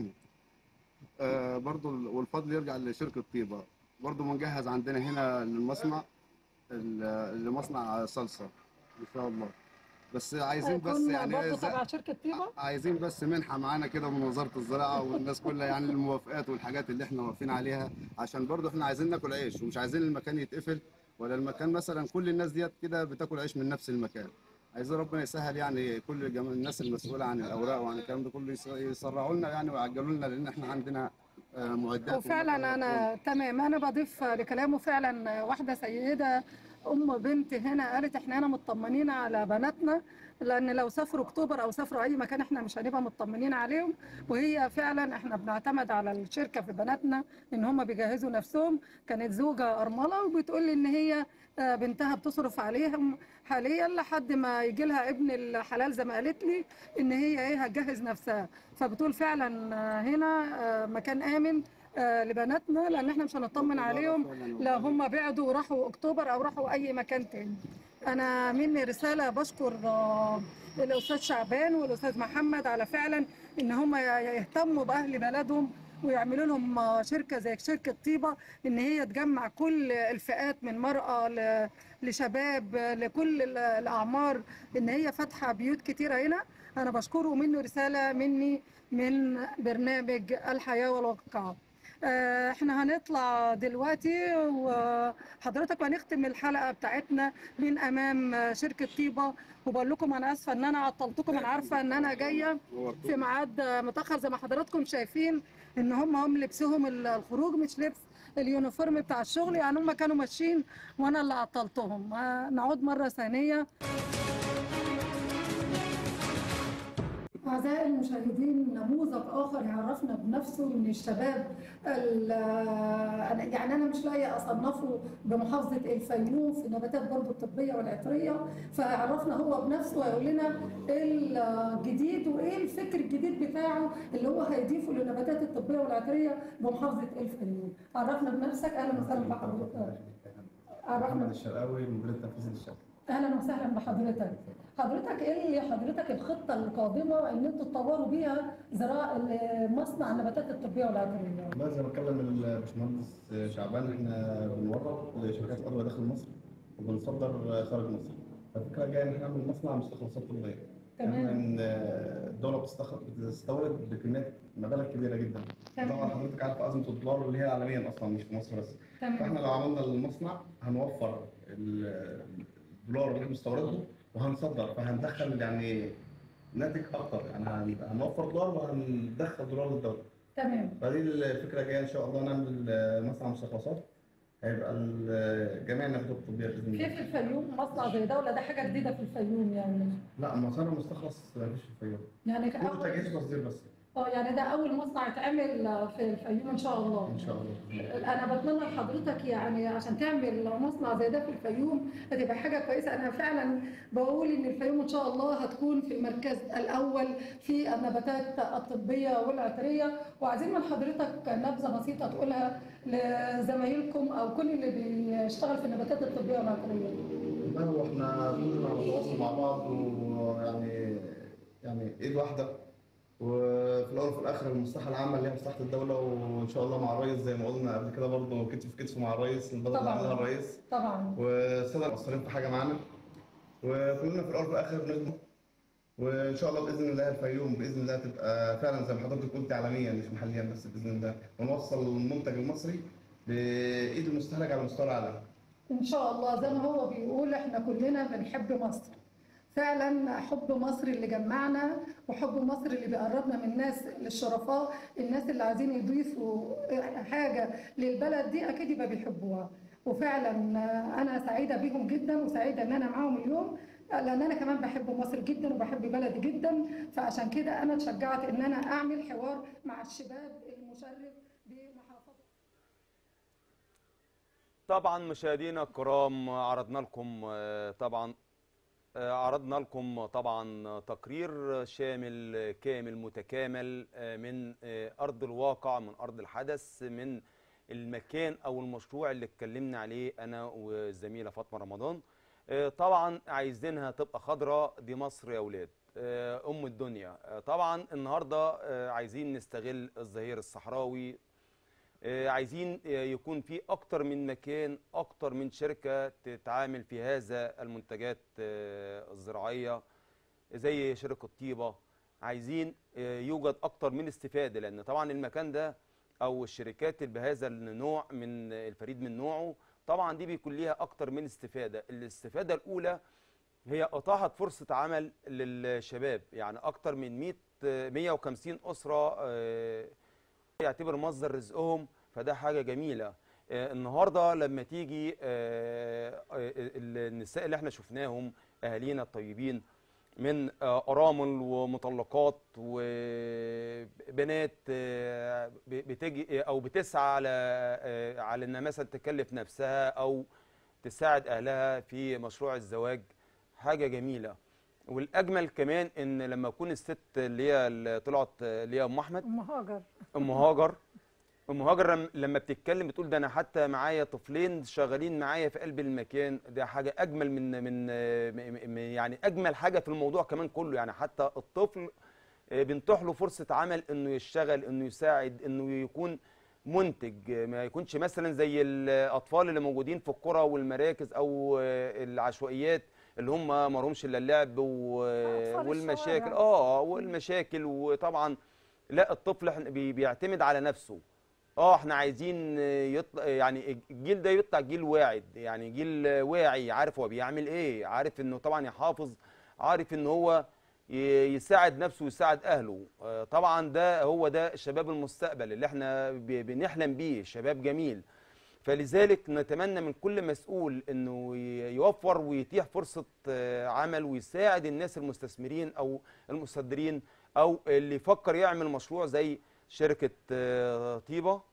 آه، برضو ال- والفضل يرجع لشركة طيبة برضو بنجهز عندنا هنا المصنع ال- لمصنع صلصة إن شاء الله بس عايزين بس هيكون يعني برضه زي- تبع شركة طيبة عايزين بس منحة معانا كده من وزارة الزراعة والناس كلها يعني الموافقات والحاجات اللي احنا واقفين عليها عشان برضو احنا عايزين ناكل عيش ومش عايزين المكان يتقفل ولا المكان مثلا كل الناس ديت كده بتاكل عيش من نفس المكان عايزين ربنا يسهل يعني كل الجم... الناس المسؤولة عن الأوراق وعن الكلام ده كله يس- يسرعوا لنا يعني ويعجلوا لنا لأن احنا عندنا آه، معدات وفعلا أنا تمام أنا بضيف لكلامه فعلا واحدة سيدة أم بنت هنا قالت إحنا هنا مطمنين على بناتنا لأن لو سافروا أكتوبر أو سافروا أي مكان إحنا مش هنبقى مطمنين عليهم وهي فعلا إحنا بنعتمد على الشركة في بناتنا إن هم بيجهزوا نفسهم كانت زوجة أرملة وبتقول لي إن هي آه، بنتها بتصرف عليهم حاليا لحد ما يجي لها ابن الحلال زي ما قالت لي ان هي ايه هتجهز نفسها فبتقول فعلا آه، هنا آه، مكان امن آه، لبناتنا لان احنا مش هنطمن عليهم لو هم بعدوا وراحوا اكتوبر او راحوا اي مكان تاني انا مني رساله بشكر آه، الاستاذ شعبان والاستاذ محمد على فعلا ان هم يهتموا باهل بلدهم ويعملوا لهم آه، شركه زي شركه طيبه ان هي تجمع كل الفئات من مراه ل- لشباب آه، لكل ال- الاعمار ان هي فاتحه بيوت كتيره هنا انا بشكره منه رساله مني من برنامج الحياه والواقع آه، احنا هنطلع دلوقتي وحضرتك هنختم الحلقه بتاعتنا من امام آه، شركه طيبه وبقول لكم انا اسفه ان انا عطلتكم انا عارفه ان انا جايه في ميعاد آه، متاخر زي ما حضراتكم شايفين ان هم هم لبسهم ال- الخروج مش لبس اليونيفورم بتاع الشغل يعني هم كانوا ماشيين وانا اللي عطلتهم آه، نعود مره ثانيه أعزائي المشاهدين نموذج آخر يعرفنا بنفسه من الشباب ال- أنا- يعني أنا مش لاقية أصنفه بمحافظة الفيوم في النباتات برضه الطبية والعطرية فعرفنا هو بنفسه ويقول لنا إيه الجديد وإيه الفكر الجديد بتاعه اللي هو هيضيفه للنباتات الطبية والعطرية بمحافظة الفيوم عرفنا بنفسك أهلا وسهلا بحضرتك عرفنا محمد الشرقاوي المدير التنفيذي للشركه اهلا وسهلا بحضرتك حضرتك ايه اللي حضرتك الخطه القادمه ان انتوا تطوروا بيها زراعه مصنع النباتات الطبيه والعطريه والله زي ما اتكلم الباشمهندس شعبان احنا بنورد لشركات ادويه داخل مصر وبنصدر خارج مصر الفكره جايه ان احنا نعمل مصنع مستخلصات طبيه تمام. يعني ان الدوله بتستخ- بتستورد بكميات مبالغ كبيره جدا طبعا تمام حضرتك عارف ازمه الدولار اللي هي عالميا اصلا مش في مصر بس فاحنا تمام لو عملنا المصنع هنوفر ال- الدولار اللي احنا بنستورده وهنصدر فهندخل يعني ناتج اكتر يعني هن- هنوفر دولار وهندخل دولار للدوله تمام فدي الفكره جايه ان شاء الله نعمل مصنع مستخلصات هيبقى ال- جميع النباتات الطبيه باذن في الله في الفيوم مصنع زي ده ولا ده حاجه جديده في الفيوم يعني لا مصانع مستخلص مفيش في الفيوم يعني كله أول- تجهيز تصدير بس اه يعني ده اول مصنع يتعمل في الفيوم ان شاء الله ان شاء الله انا بتمنى لحضرتك يعني عشان تعمل مصنع زي ده في الفيوم هتبقى حاجه كويسه انا فعلا بقول ان الفيوم ان شاء الله هتكون في المركز الاول في النباتات الطبيه والعطريه وعايزين من حضرتك نبذه بسيطه تقولها لزمايلكم او كل اللي بيشتغل في النباتات الطبيه والعطريه لا هو احنا كلنا بنتواصل مع بعض ويعني يعني ايد واحده وفي الاول وفي الاخر المصلحه العامه اللي هي مصلحه الدوله وان شاء الله مع الرئيس زي ما قلنا قبل كده برضه كتف في كتف مع الرئيس البلد اللي طبعاً. عملها الرئيس طبعا والساده المقصرين في حاجه معانا وكلنا في الاول وفي الاخر بنخدم وان شاء الله باذن الله الفيوم باذن الله تبقى فعلا زي ما حضرتك قلت عالميا مش محليا بس باذن الله ونوصل المنتج المصري بايد المستهلك على مستوى العالم ان شاء الله زي ما هو بيقول احنا كلنا بنحب مصر فعلا حب مصر اللي جمعنا وحب مصر اللي بيقربنا من الناس الشرفاء الناس اللي عايزين يضيفوا حاجه للبلد دي اكيد يبقى بيحبوها وفعلا انا سعيده بيهم جدا وسعيده ان انا معاهم اليوم لان انا كمان بحب مصر جدا وبحب بلدي جدا فعشان كده انا اتشجعت ان انا اعمل حوار مع الشباب المشرف بمحافظه طبعا مشاهدينا الكرام عرضنا لكم آه، طبعا آه، عرضنا لكم طبعا تقرير شامل كامل متكامل آه، من آه، ارض الواقع من ارض الحدث من المكان او المشروع اللي اتكلمنا عليه انا والزميله فاطمه رمضان آه، طبعا عايزينها تبقى خضراء دي مصر يا اولاد آه، ام الدنيا آه، طبعا النهارده آه، عايزين نستغل الظهير الصحراوي آه، عايزين آه، يكون في اكتر من مكان اكتر من شركه تتعامل في هذا المنتجات آه، الزراعيه زي شركه طيبه عايزين آه، يوجد اكتر من استفاده لان طبعا المكان ده او الشركات اللي بهذا النوع من الفريد من نوعه طبعا دي بيكون ليها اكتر من استفاده الاستفاده الاولى هي اتاحت فرصه عمل للشباب يعني اكتر من 100 آه، 150 اسره آه، يعتبر مصدر رزقهم فده حاجه جميله آه، النهارده لما تيجي آه، آه، النساء اللي احنا شفناهم اهالينا الطيبين من آه، ارامل ومطلقات وبنات آه، ب- بتجي او بتسعى على آه، على انها مثلا تكلف نفسها او تساعد اهلها في مشروع الزواج حاجه جميله والاجمل كمان ان لما تكون الست اللي هي اللي طلعت اللي هي ام احمد ام هاجر ام هاجر ام هاجر لم- لما بتتكلم بتقول ده انا حتى معايا طفلين شغالين معايا في قلب المكان ده حاجه اجمل من من م- م- يعني اجمل حاجه في الموضوع كمان كله يعني حتى الطفل آه، بنتيح له فرصه عمل انه يشتغل انه يساعد انه يكون منتج آه، ما يكونش مثلا زي الاطفال اللي موجودين في القرى والمراكز او آه، العشوائيات اللي هم ما لهمش الا اللعب و- أطفال والمشاكل الشوارع. اه والمشاكل وطبعا لا الطفل إحنا بي- بيعتمد على نفسه اه احنا عايزين يطلع يعني الجيل ده يطلع جيل واعد يعني جيل واعي عارف هو بيعمل ايه عارف انه طبعا يحافظ عارف ان هو ي- يساعد نفسه ويساعد اهله آه، طبعا ده هو ده شباب المستقبل اللي احنا ب- بنحلم بيه شباب جميل فلذلك نتمنى من كل مسؤول انه ي- يوفر ويتيح فرصه آه، عمل ويساعد الناس المستثمرين او المصدرين او اللي يفكر يعمل مشروع زي شركه آه، طيبه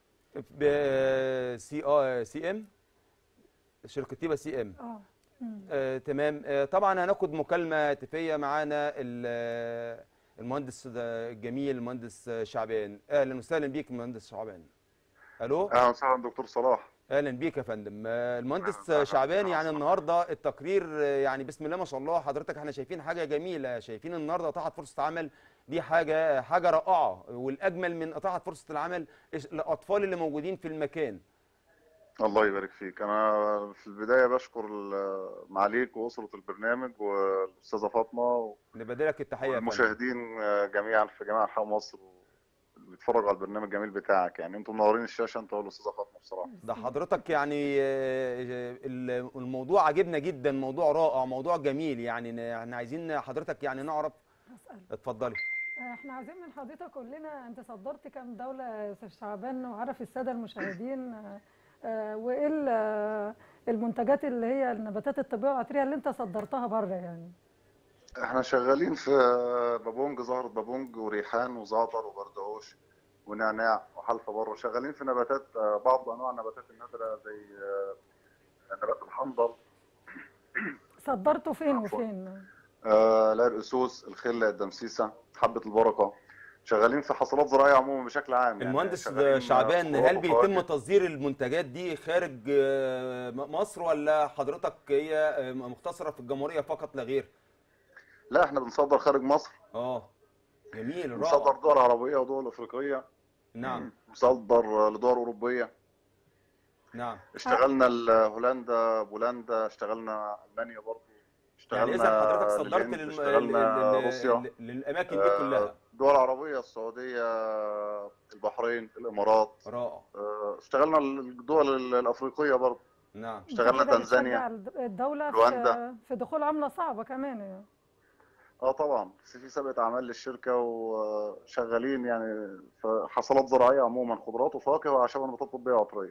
ب- سي آه، سي ام شركه طيبه سي ام اه مم. آه، تمام آه، طبعا هناخد مكالمه هاتفيه معانا ال- آه، المهندس ده الجميل المهندس آه، شعبان اهلا وسهلا بيك مهندس شعبان الو اهلا وسهلا دكتور صلاح اهلا بيك يا فندم آه، المهندس أهلاً. شعبان يعني النهارده التقرير آه، يعني بسم الله ما شاء الله حضرتك احنا شايفين حاجه جميله شايفين النهارده اتاحت فرصه عمل دي حاجه حاجه رائعه والاجمل من اتاحت فرصه العمل إيش- الاطفال اللي موجودين في المكان الله يبارك فيك انا في البدايه بشكر ال- معاليك واسره البرنامج والاستاذه فاطمه نبادلك التحيه يا فندم والمشاهدين جميعا في جميع انحاء مصر اللي بيتفرجوا على البرنامج الجميل بتاعك يعني انتم منورين الشاشه انت والاستاذه فاطمه بصراحه ده حضرتك يعني آه، ال- الموضوع عجبنا جدا موضوع رائع موضوع جميل يعني ن- احنا عايزين حضرتك يعني نعرف هسأل اتفضلي احنا عايزين من حضرتك قول لنا انت صدرت كام دولة يا استاذ شعبان وعرف السادة المشاهدين آه، آه، وايه ال- آه، المنتجات اللي هي النباتات الطبية والعطرية اللي انت صدرتها بره يعني احنا شغالين في بابونج زهرة بابونج وريحان وزعتر وبردهوش ونعناع وحلفة بره شغالين في نباتات آه، بعض انواع النباتات النادرة زي آه، نبات الحنظل صدرته فين عفواً. وفين آه، العرقسوس الخلة الدمسيسة حبة البركة شغالين في حصلات زراعية عموما بشكل عام يعني المهندس شغالين شعبان خضروات هل بيتم وفواكه. تصدير المنتجات دي خارج آه، م- مصر ولا حضرتك هي آه، مقتصرة في الجمهورية فقط لا غير؟ لا احنا بنصدر خارج مصر اه جميل بنصدر رائع دول عربية ودول افريقية نعم بنصدر لدول اوروبية نعم اشتغلنا لهولندا بولندا اشتغلنا المانيا برضه يعني اشتغلنا اذا حضرتك صدرت للهند، لل- اشتغلنا لل- روسيا لل- للاماكن دي آه، كلها دول عربية السعودية البحرين الامارات رائع آه، اشتغلنا الدول ال- الافريقية برضه نعم اشتغلنا أنت كده تنزانيا بتشجع الدولة في رواندا. في دخول عملة صعبة كمان يعني اه طبعا بس في سابقة اعمال للشركة وشغالين يعني في حصلات زراعية عموما خضروات وفواكه واعشاب ونباتات طبية وعطرية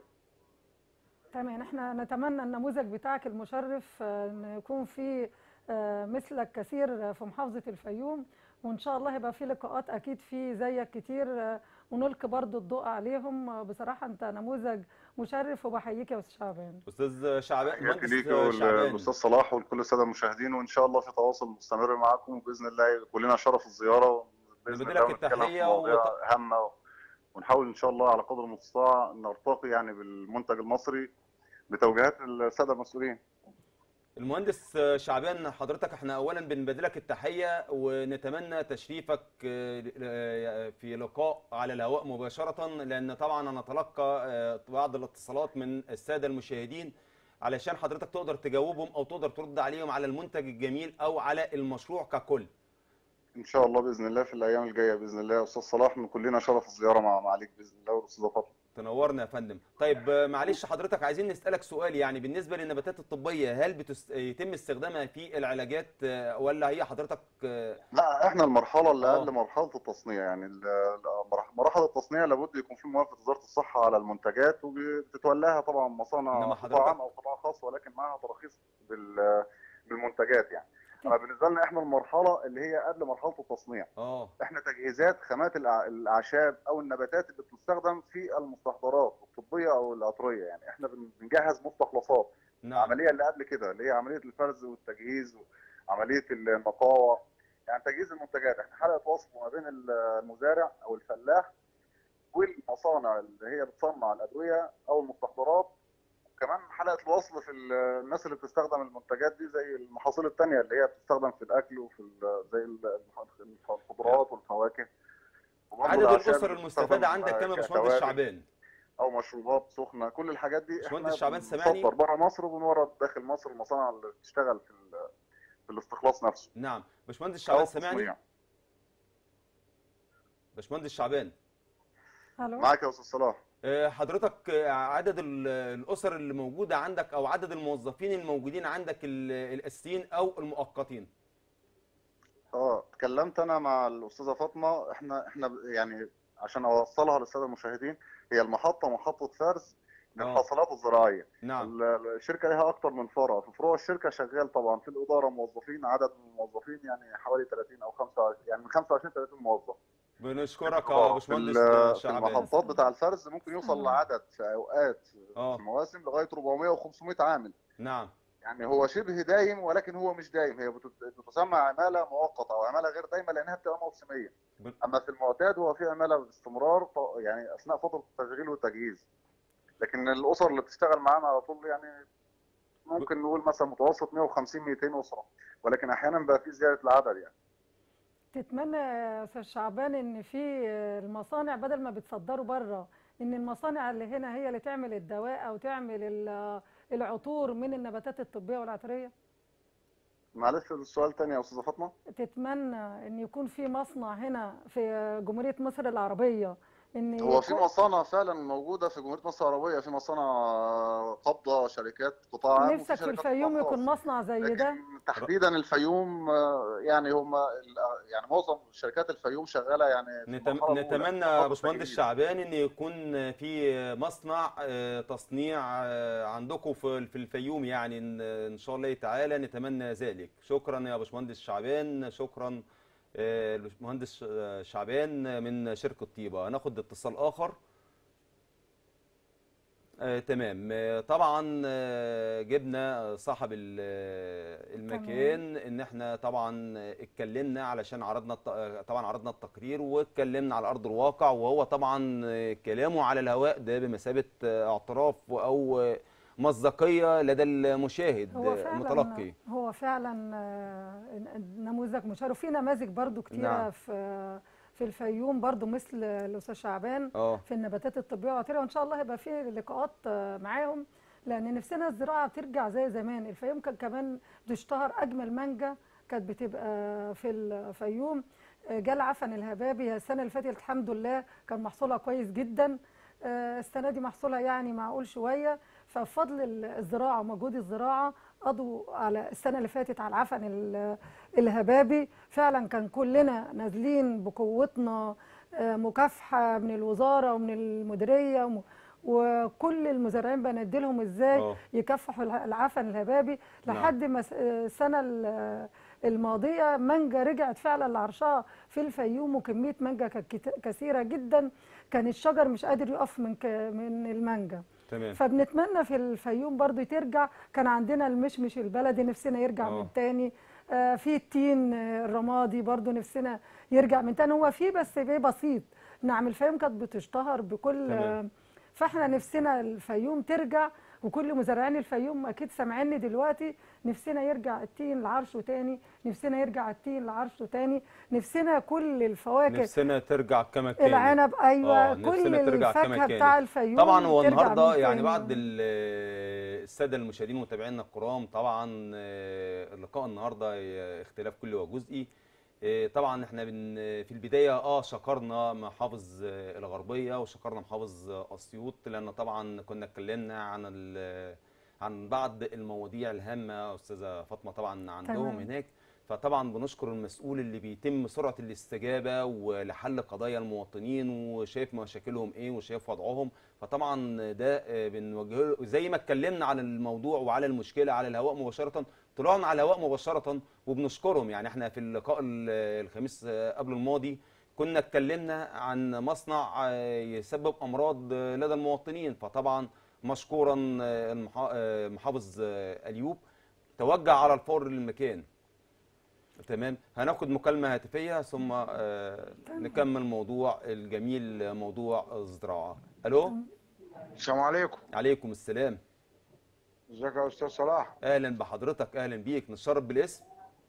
تمام احنا نتمنى النموذج بتاعك المشرف آه، ان يكون في آه، مثلك كثير في محافظة الفيوم وان شاء الله يبقى في لقاءات اكيد في زيك كتير آه، ونلقي برضو الضوء عليهم آه، بصراحة انت نموذج مشرف وبحييك يا استاذ شعبان استاذ شعبان تحياتي مهندس ليك شعبان والاستاذ صلاح ولكل الساده المشاهدين وان شاء الله في تواصل مستمر معاكم وباذن الله يكون لنا شرف الزياره باذن نبدلك الله ونتكلم التحية في مواضيع وت- هامه ونحاول ان شاء الله على قدر المستطاع نرتقي يعني بالمنتج المصري بتوجيهات الساده المسؤولين المهندس شعبان حضرتك احنا اولا بنبادلك التحيه ونتمنى تشريفك آه، في لقاء على الهواء مباشره لان طبعا انا اتلقى آه، بعض الاتصالات من الساده المشاهدين علشان حضرتك تقدر تجاوبهم او تقدر ترد عليهم على المنتج الجميل او على المشروع ككل ان شاء الله باذن الله في الايام الجايه باذن الله يا استاذ صلاح من كلنا شرف الزياره مع معاليك باذن الله والاستاذه فاطمه تنورنا يا فندم طيب آه، معلش حضرتك عايزين نسالك سؤال يعني بالنسبه للنباتات الطبيه هل بتس... يتم استخدامها في العلاجات آه، ولا هي حضرتك آه، لا احنا المرحله اللي آه. قبل مرحله التصنيع يعني ال- ال- مراحل التصنيع لابد يكون في موافقه وزاره الصحه على المنتجات وبتتولاها طبعا مصانع إنما قطاع حضرتك- عام او قطاع خاص ولكن معها تراخيص بال- بالمنتجات يعني انا بالنسبه لنا احنا المرحله اللي هي قبل مرحله التصنيع اه احنا تجهيزات خامات الأع- الاعشاب او النباتات اللي بتستخدم في المستحضرات الطبيه او العطريه يعني احنا بن- بنجهز مستخلصات نعم العمليه اللي قبل كده اللي هي عمليه الفرز والتجهيز وعمليه النقاوه يعني تجهيز المنتجات احنا حلقه وصل ما بين المزارع او الفلاح والمصانع اللي هي بتصنع الادويه او المستحضرات وكمان حلقه الوصل في ال- الناس اللي بتستخدم المنتجات دي زي المحاصيل التانية اللي هي بتستخدم في الاكل وفي ال- زي ال- الخضروات والفواكه وبرضه عدد الأعشاب الاسر اللي المستفاده بتستخدم عندك كام يا باشمهندس كتوابل شعبان او مشروبات سخنه كل الحاجات دي باشمهندس احنا شعبان سامعني؟ بنصدر بره مصر وبنورد داخل مصر المصانع اللي بتشتغل في ال- في الاستخلاص نفسه نعم باشمهندس او شعبان سامعني التصنيع باشمهندس شعبان الو معاك يا استاذ صلاح آه، حضرتك آه، عدد ال- الاسر اللي موجوده عندك او عدد الموظفين الموجودين عندك ال- الاساسيين او المؤقتين اه اتكلمت انا مع الاستاذه فاطمه احنا احنا ب- يعني عشان اوصلها للساده المشاهدين هي المحطه محطه فرز آه. للحاصلات الزراعيه نعم ال- الشركه لها اكتر من فرع في فروع الشركه شغال طبعا في الاداره موظفين عدد من الموظفين يعني حوالي 30 او 25 يعني من 25 30 موظف بنشكرك يا آه، في باشمهندس ال- في شعبان المحطات بتاع الفرز ممكن يوصل لعدد في اوقات آه. في مواسم لغايه 400 و500 عامل نعم يعني هو شبه دايم ولكن هو مش دايم هي بتت- بتسمى عماله مؤقته او عماله غير دايمه لانها بتبقى موسميه ب- اما في المعتاد هو في عماله باستمرار ط- يعني اثناء فتره التشغيل والتجهيز لكن الاسر اللي بتشتغل معانا على طول يعني ممكن نقول مثلا متوسط 150 200 اسره ولكن احيانا بقى في زياده العدد يعني تتمنى يا استاذ شعبان ان في المصانع بدل ما بتصدروا بره ان المصانع اللي هنا هي اللي تعمل الدواء او تعمل ال- العطور من النباتات الطبيه والعطريه معلش السؤال تاني يا استاذه فاطمه تتمنى ان يكون في مصنع هنا في جمهوريه مصر العربيه ان هو في يكون- مصانع فعلا موجوده في جمهوريه مصر العربيه في مصانع قابضه شركات قطاع عام وفي نفسك في شركات الفيوم قطاع يكون خاص. مصنع زي ده لكن تحديدا الفيوم آه، يعني هم يعني معظم شركات الفيوم شغاله يعني في نتم... المرحلة الأولى. نتمنى خط يا باشمهندس التجهيز. شعبان ان يكون في مصنع آه، تصنيع آه، عندكم في في الفيوم يعني ان إن شاء الله تعالى نتمنى ذلك شكرا يا باشمهندس شعبان شكرا آه، الباشمهندس آه، شعبان من شركه طيبه هناخد اتصال اخر آه، تمام آه، طبعا آه، جبنا صاحب ال- آه، المكان ان احنا طبعا اتكلمنا علشان عرضنا الت- آه، طبعا عرضنا التقرير واتكلمنا على ارض الواقع وهو طبعا آه، كلامه على الهواء ده بمثابه آه، اعتراف او آه، مصداقيه لدى المشاهد هو آه، فعلا المتلقي هو فعلا آه، نموذج مشرف وفي نماذج برضو كتيره نعم. في في الفيوم برضو مثل الاستاذ شعبان اه في النباتات الطبيه والعطريه وان شاء الله هيبقى في لقاءات آه، معاهم لان نفسنا الزراعه ترجع زي زمان الفيوم كان كمان بتشتهر اجمل مانجا كانت بتبقى في الفيوم آه، جه العفن الهبابي السنه اللي فاتت الحمد لله كان محصولها كويس جدا آه، السنه دي محصولها يعني معقول شويه فبفضل ال- الزراعه ومجهود الزراعه قضوا على السنه اللي فاتت على العفن ال- الهبابي فعلا كان كلنا نازلين بقوتنا آه، مكافحه من الوزاره ومن المديريه وم- وكل المزارعين بندي لهم ازاي اه يكافحوا الع- العفن الهبابي نعم. لحد ما س- السنه ال- الماضيه مانجا رجعت فعلا لعرشها في الفيوم وكميه مانجا كانت كت- كثيره جدا كان الشجر مش قادر يقف من ك- من المانجا تمام فبنتمنى في الفيوم برضو ترجع كان عندنا المشمش البلدي نفسنا يرجع آه. من تاني آه، في التين آه، الرمادي برضو نفسنا يرجع من تاني هو في بس ايه بسيط نعم الفيوم كانت بتشتهر بكل تمام. آه، فاحنا نفسنا الفيوم ترجع وكل مزارعين الفيوم اكيد سامعيني دلوقتي نفسنا يرجع التين لعرشه تاني نفسنا يرجع التين لعرشه تاني نفسنا كل الفواكه نفسنا ترجع كما كانت العنب ايوه آه، كل نفسنا ترجع كما الفاكهه كانت. بتاع الفيوم طبعا هو ترجع النهارده من يعني تاني. بعد ال- الساده المشاهدين ومتابعينا الكرام طبعا آه، اللقاء النهارده آه، اختلاف كلي وجزئي آه، طبعا احنا بن في البدايه اه شكرنا محافظ آه، الغربيه وشكرنا محافظ آه، اسيوط لان طبعا كنا اتكلمنا عن ال- عن بعض المواضيع الهامه استاذه فاطمه طبعا عندهم تمام. هناك فطبعا بنشكر المسؤول اللي بيتم سرعه الاستجابه ولحل قضايا المواطنين وشايف مشاكلهم ايه وشايف وضعهم فطبعا ده آه، بنوجه له زي ما اتكلمنا على الموضوع وعلى المشكله على الهواء مباشره طلعنا على الهواء مباشره وبنشكرهم يعني احنا في اللقاء ال- الخميس آه، قبل الماضي كنا اتكلمنا عن مصنع آه، يسبب امراض آه، لدى المواطنين فطبعا مشكورا آه، المحا- آه، محافظ آه، ايوب توجه على الفور للمكان تمام هناخد مكالمة هاتفية ثم آه، نكمل موضوع الجميل موضوع الزراعة ألو السلام عليكم عليكم السلام ازيك يا استاذ صلاح أهلا بحضرتك أهلا بيك نتشرف بالاسم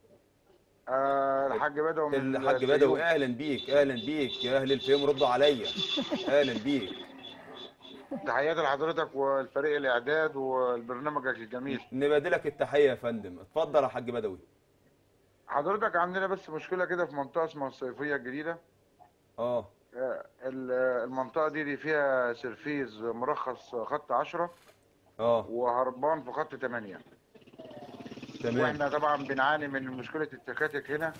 آه الحاج بدوي من الحاج الفيوم. بدوي أهلا بيك أهلا بيك يا أهل الفيوم ردوا عليا أهلا بيك تحياتي لحضرتك والفريق الاعداد والبرنامجك الجميل نبادلك التحية يا فندم اتفضل يا حاج بدوي حضرتك عندنا بس مشكله كده في منطقه اسمها الصيفيه الجديده اه آه، ال- المنطقه دي, دي فيها سرفيز مرخص خط 10 اه وهربان في خط 8 تمام واحنا طبعا بنعاني من مشكله التكاتك هنا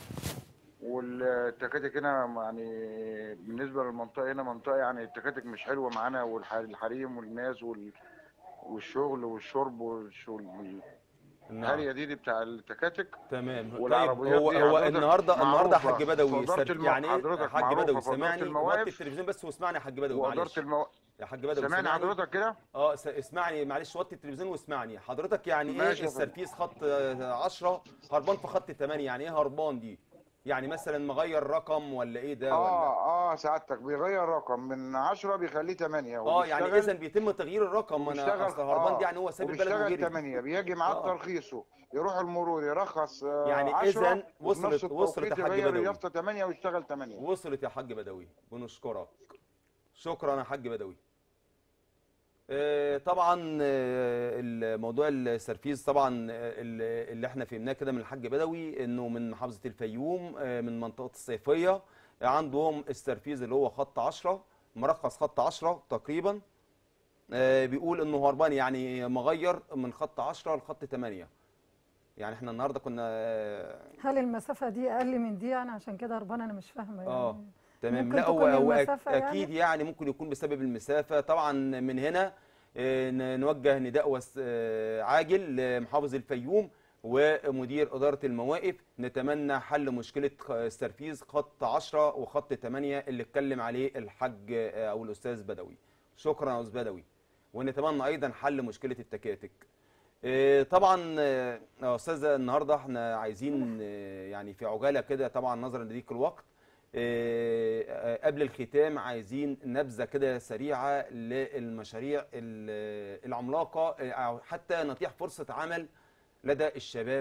والتكاتك هنا يعني بالنسبه للمنطقه هنا منطقه يعني التكاتك مش حلوه معانا والحريم والناس وال والشغل والشرب والشغل نعم الهاريه دي, دي بتاع التكاتك تمام طيب والعربيات هو دي هو حضرتك النهارده النهارده يا معروفة حاج بدوي في إدارة سر- المو- يعني ايه يا حضرتك حاج معروفة بدوي في إدارة سمعني المواقف. وطي التلفزيون بس واسمعني يا حاج بدوي واداره معلش المو... يا حاج بدوي سامعني حضرتك كده اه س- اسمعني معلش وطي التلفزيون واسمعني حضرتك يعني ايه ماشي يا فندم. السرفيس خط 10 هربان في خط 8 يعني ايه هربان دي يعني مثلا مغير رقم ولا ايه ده ولا اه اه سعادتك بيغير رقم من 10 بيخليه 8 اه يعني اذا بيتم تغيير الرقم انا اصل هربان دي يعني هو ساب البلد وبيشتغل وجري 8 بيجي معاه آه. ترخيصه يروح المرور يرخص آه، يعني 10 إذن وفي وصلت- نفس وصلت التوقيت يا حاج يغير بدوي. اليافطه 8 ويشتغل 8 وصلت يا حاج بدوي بنشكرك شكرا يا حاج بدوي آه، طبعا آه، الموضوع السرفيز طبعا آه، اللي اللي احنا فهمناه كده من الحاج بدوي انه من محافظه الفيوم آه، من منطقه الصيفيه عندهم السرفيز اللي هو خط 10 مرخص خط 10 تقريبا آه، بيقول انه هربان يعني مغير من خط 10 لخط 8 يعني احنا النهارده كنا آه، هل المسافه دي اقل من دي يعني عشان كده هربانه انا مش فاهمه يعني اه تمام ممكن لا هو تكون هو أك- المسافة يعني؟ اكيد يعني ممكن يكون بسبب المسافه طبعا من هنا آه، ن- نوجه نداء وس- آه، عاجل لمحافظ الفيوم ومدير اداره المواقف نتمنى حل مشكله خ- السرفيز خط 10 وخط 8 اللي اتكلم عليه الحاج آه، او الاستاذ بدوي شكرا يا استاذ بدوي ونتمنى ايضا حل مشكله التكاتك آه، طبعا آه، يا استاذ النهارده احنا عايزين آه، يعني في عجاله كده طبعا نظرا لضيق الوقت آه، آه، قبل الختام عايزين نبذه كده سريعه للمشاريع ال- العملاقه آه، أو حتى نتيح فرصه عمل لدى الشباب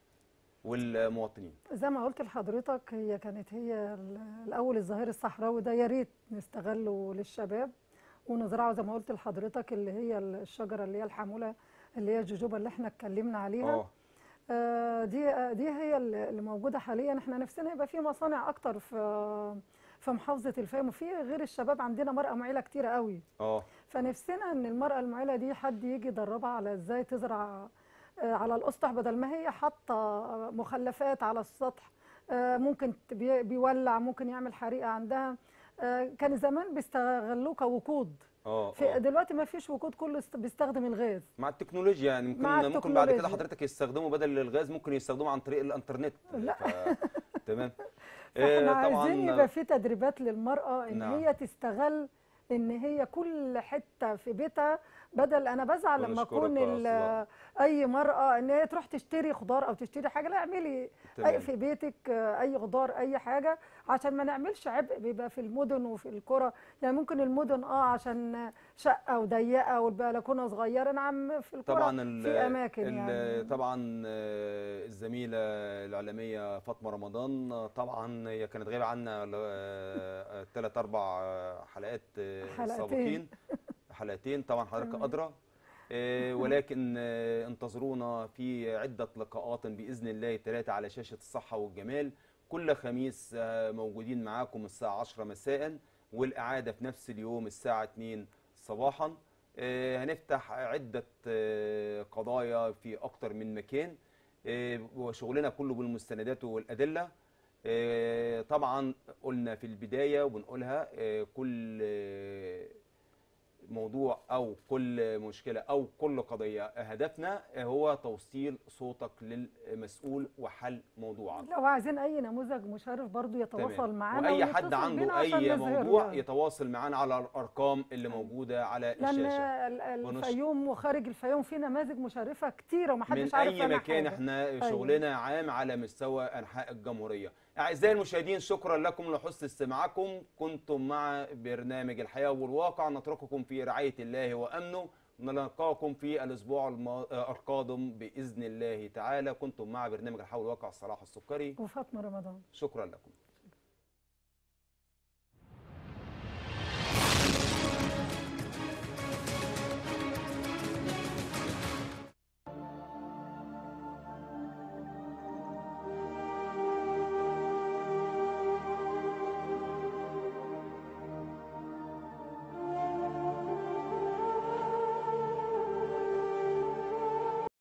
والمواطنين زي ما قلت لحضرتك هي كانت هي ال- الاول الظهير الصحراوي ده يا ريت نستغله للشباب ونزرعه زي ما قلت لحضرتك اللي هي الشجره اللي هي الحموله اللي هي الجوجوبا اللي احنا اتكلمنا عليها اه آه، دي آه، دي هي اللي اللي موجوده حاليا احنا نفسنا يبقى في مصانع اكتر في في محافظه الفيوم وفي غير الشباب عندنا مرأة معيله كتيره قوي اه فنفسنا ان المرأة المعيلة دي حد يجي يدربها على ازاي تزرع آه، على الاسطح بدل ما هي حاطه مخلفات على السطح آه، ممكن بي- بيولع ممكن يعمل حريقه عندها آه، كان زمان بيستغلوه كوقود اه في آه. دلوقتي ما فيش وقود كله است- بيستخدم الغاز مع التكنولوجيا يعني ممكن مع ممكن بعد كده التكنولوجيا. حضرتك يستخدموا بدل الغاز ممكن يستخدموا عن طريق الانترنت لا. ف... تمام فاحنا آه، عايزين يبقى في تدريبات للمرأة ان نعم. هي تستغل ان هي كل حتة في بيتها بدل انا بزعل لما ونشكرك اكون يا ال- أستاذ. اي مرأة ان هي تروح تشتري خضار او تشتري حاجة لا اعملي تمام. أي في بيتك آه، اي خضار اي حاجة عشان ما نعملش عبء بيبقى في المدن وفي القرى يعني ممكن المدن اه عشان شقة وضيقة والبلكونة صغيرة نعم في القرى طبعا ال- في اماكن ال- يعني طبعا آه، الزميله الاعلاميه فاطمه رمضان آه، طبعا هي كانت غايبه عنا ثلاث اربع آه، حلقات آه، حلقتين. سابقين حلقتين طبعا حضرتك تمام. ادرى آه، ولكن آه، انتظرونا في عده لقاءات باذن الله ثلاثه على شاشه الصحه والجمال كل خميس آه، موجودين معاكم الساعه 10 مساء والاعاده في نفس اليوم الساعه 2 صباحا آه، هنفتح عدة آه، قضايا في أكتر من مكان آه، وشغلنا كله بالمستندات والأدلة آه، طبعا قلنا في البداية وبنقولها آه، كل آه، موضوع أو كل مشكلة أو كل قضية هدفنا هو توصيل صوتك للمسؤول وحل موضوعك لو عايزين اي نموذج مشرف برضو يتواصل تمام. معانا واي حد ونتصل عنده بينا عشان اي نظهر موضوع له. يتواصل معانا على الارقام اللي موجوده على لان الشاشه ال- ونشكر. الفيوم وخارج الفيوم في نماذج مشرفه كتيره من ومحدش عارف اي عنها مكان حاجة. احنا أيوة. شغلنا عام على مستوى انحاء الجمهوريه اعزائي المشاهدين شكرا لكم لحسن استماعكم كنتم مع برنامج الحياه والواقع نترككم في رعايه الله وامنه نلقاكم في الاسبوع الما- القادم باذن الله تعالى كنتم مع برنامج الحياه والواقع صلاح السكري وفاطمه رمضان شكرا لكم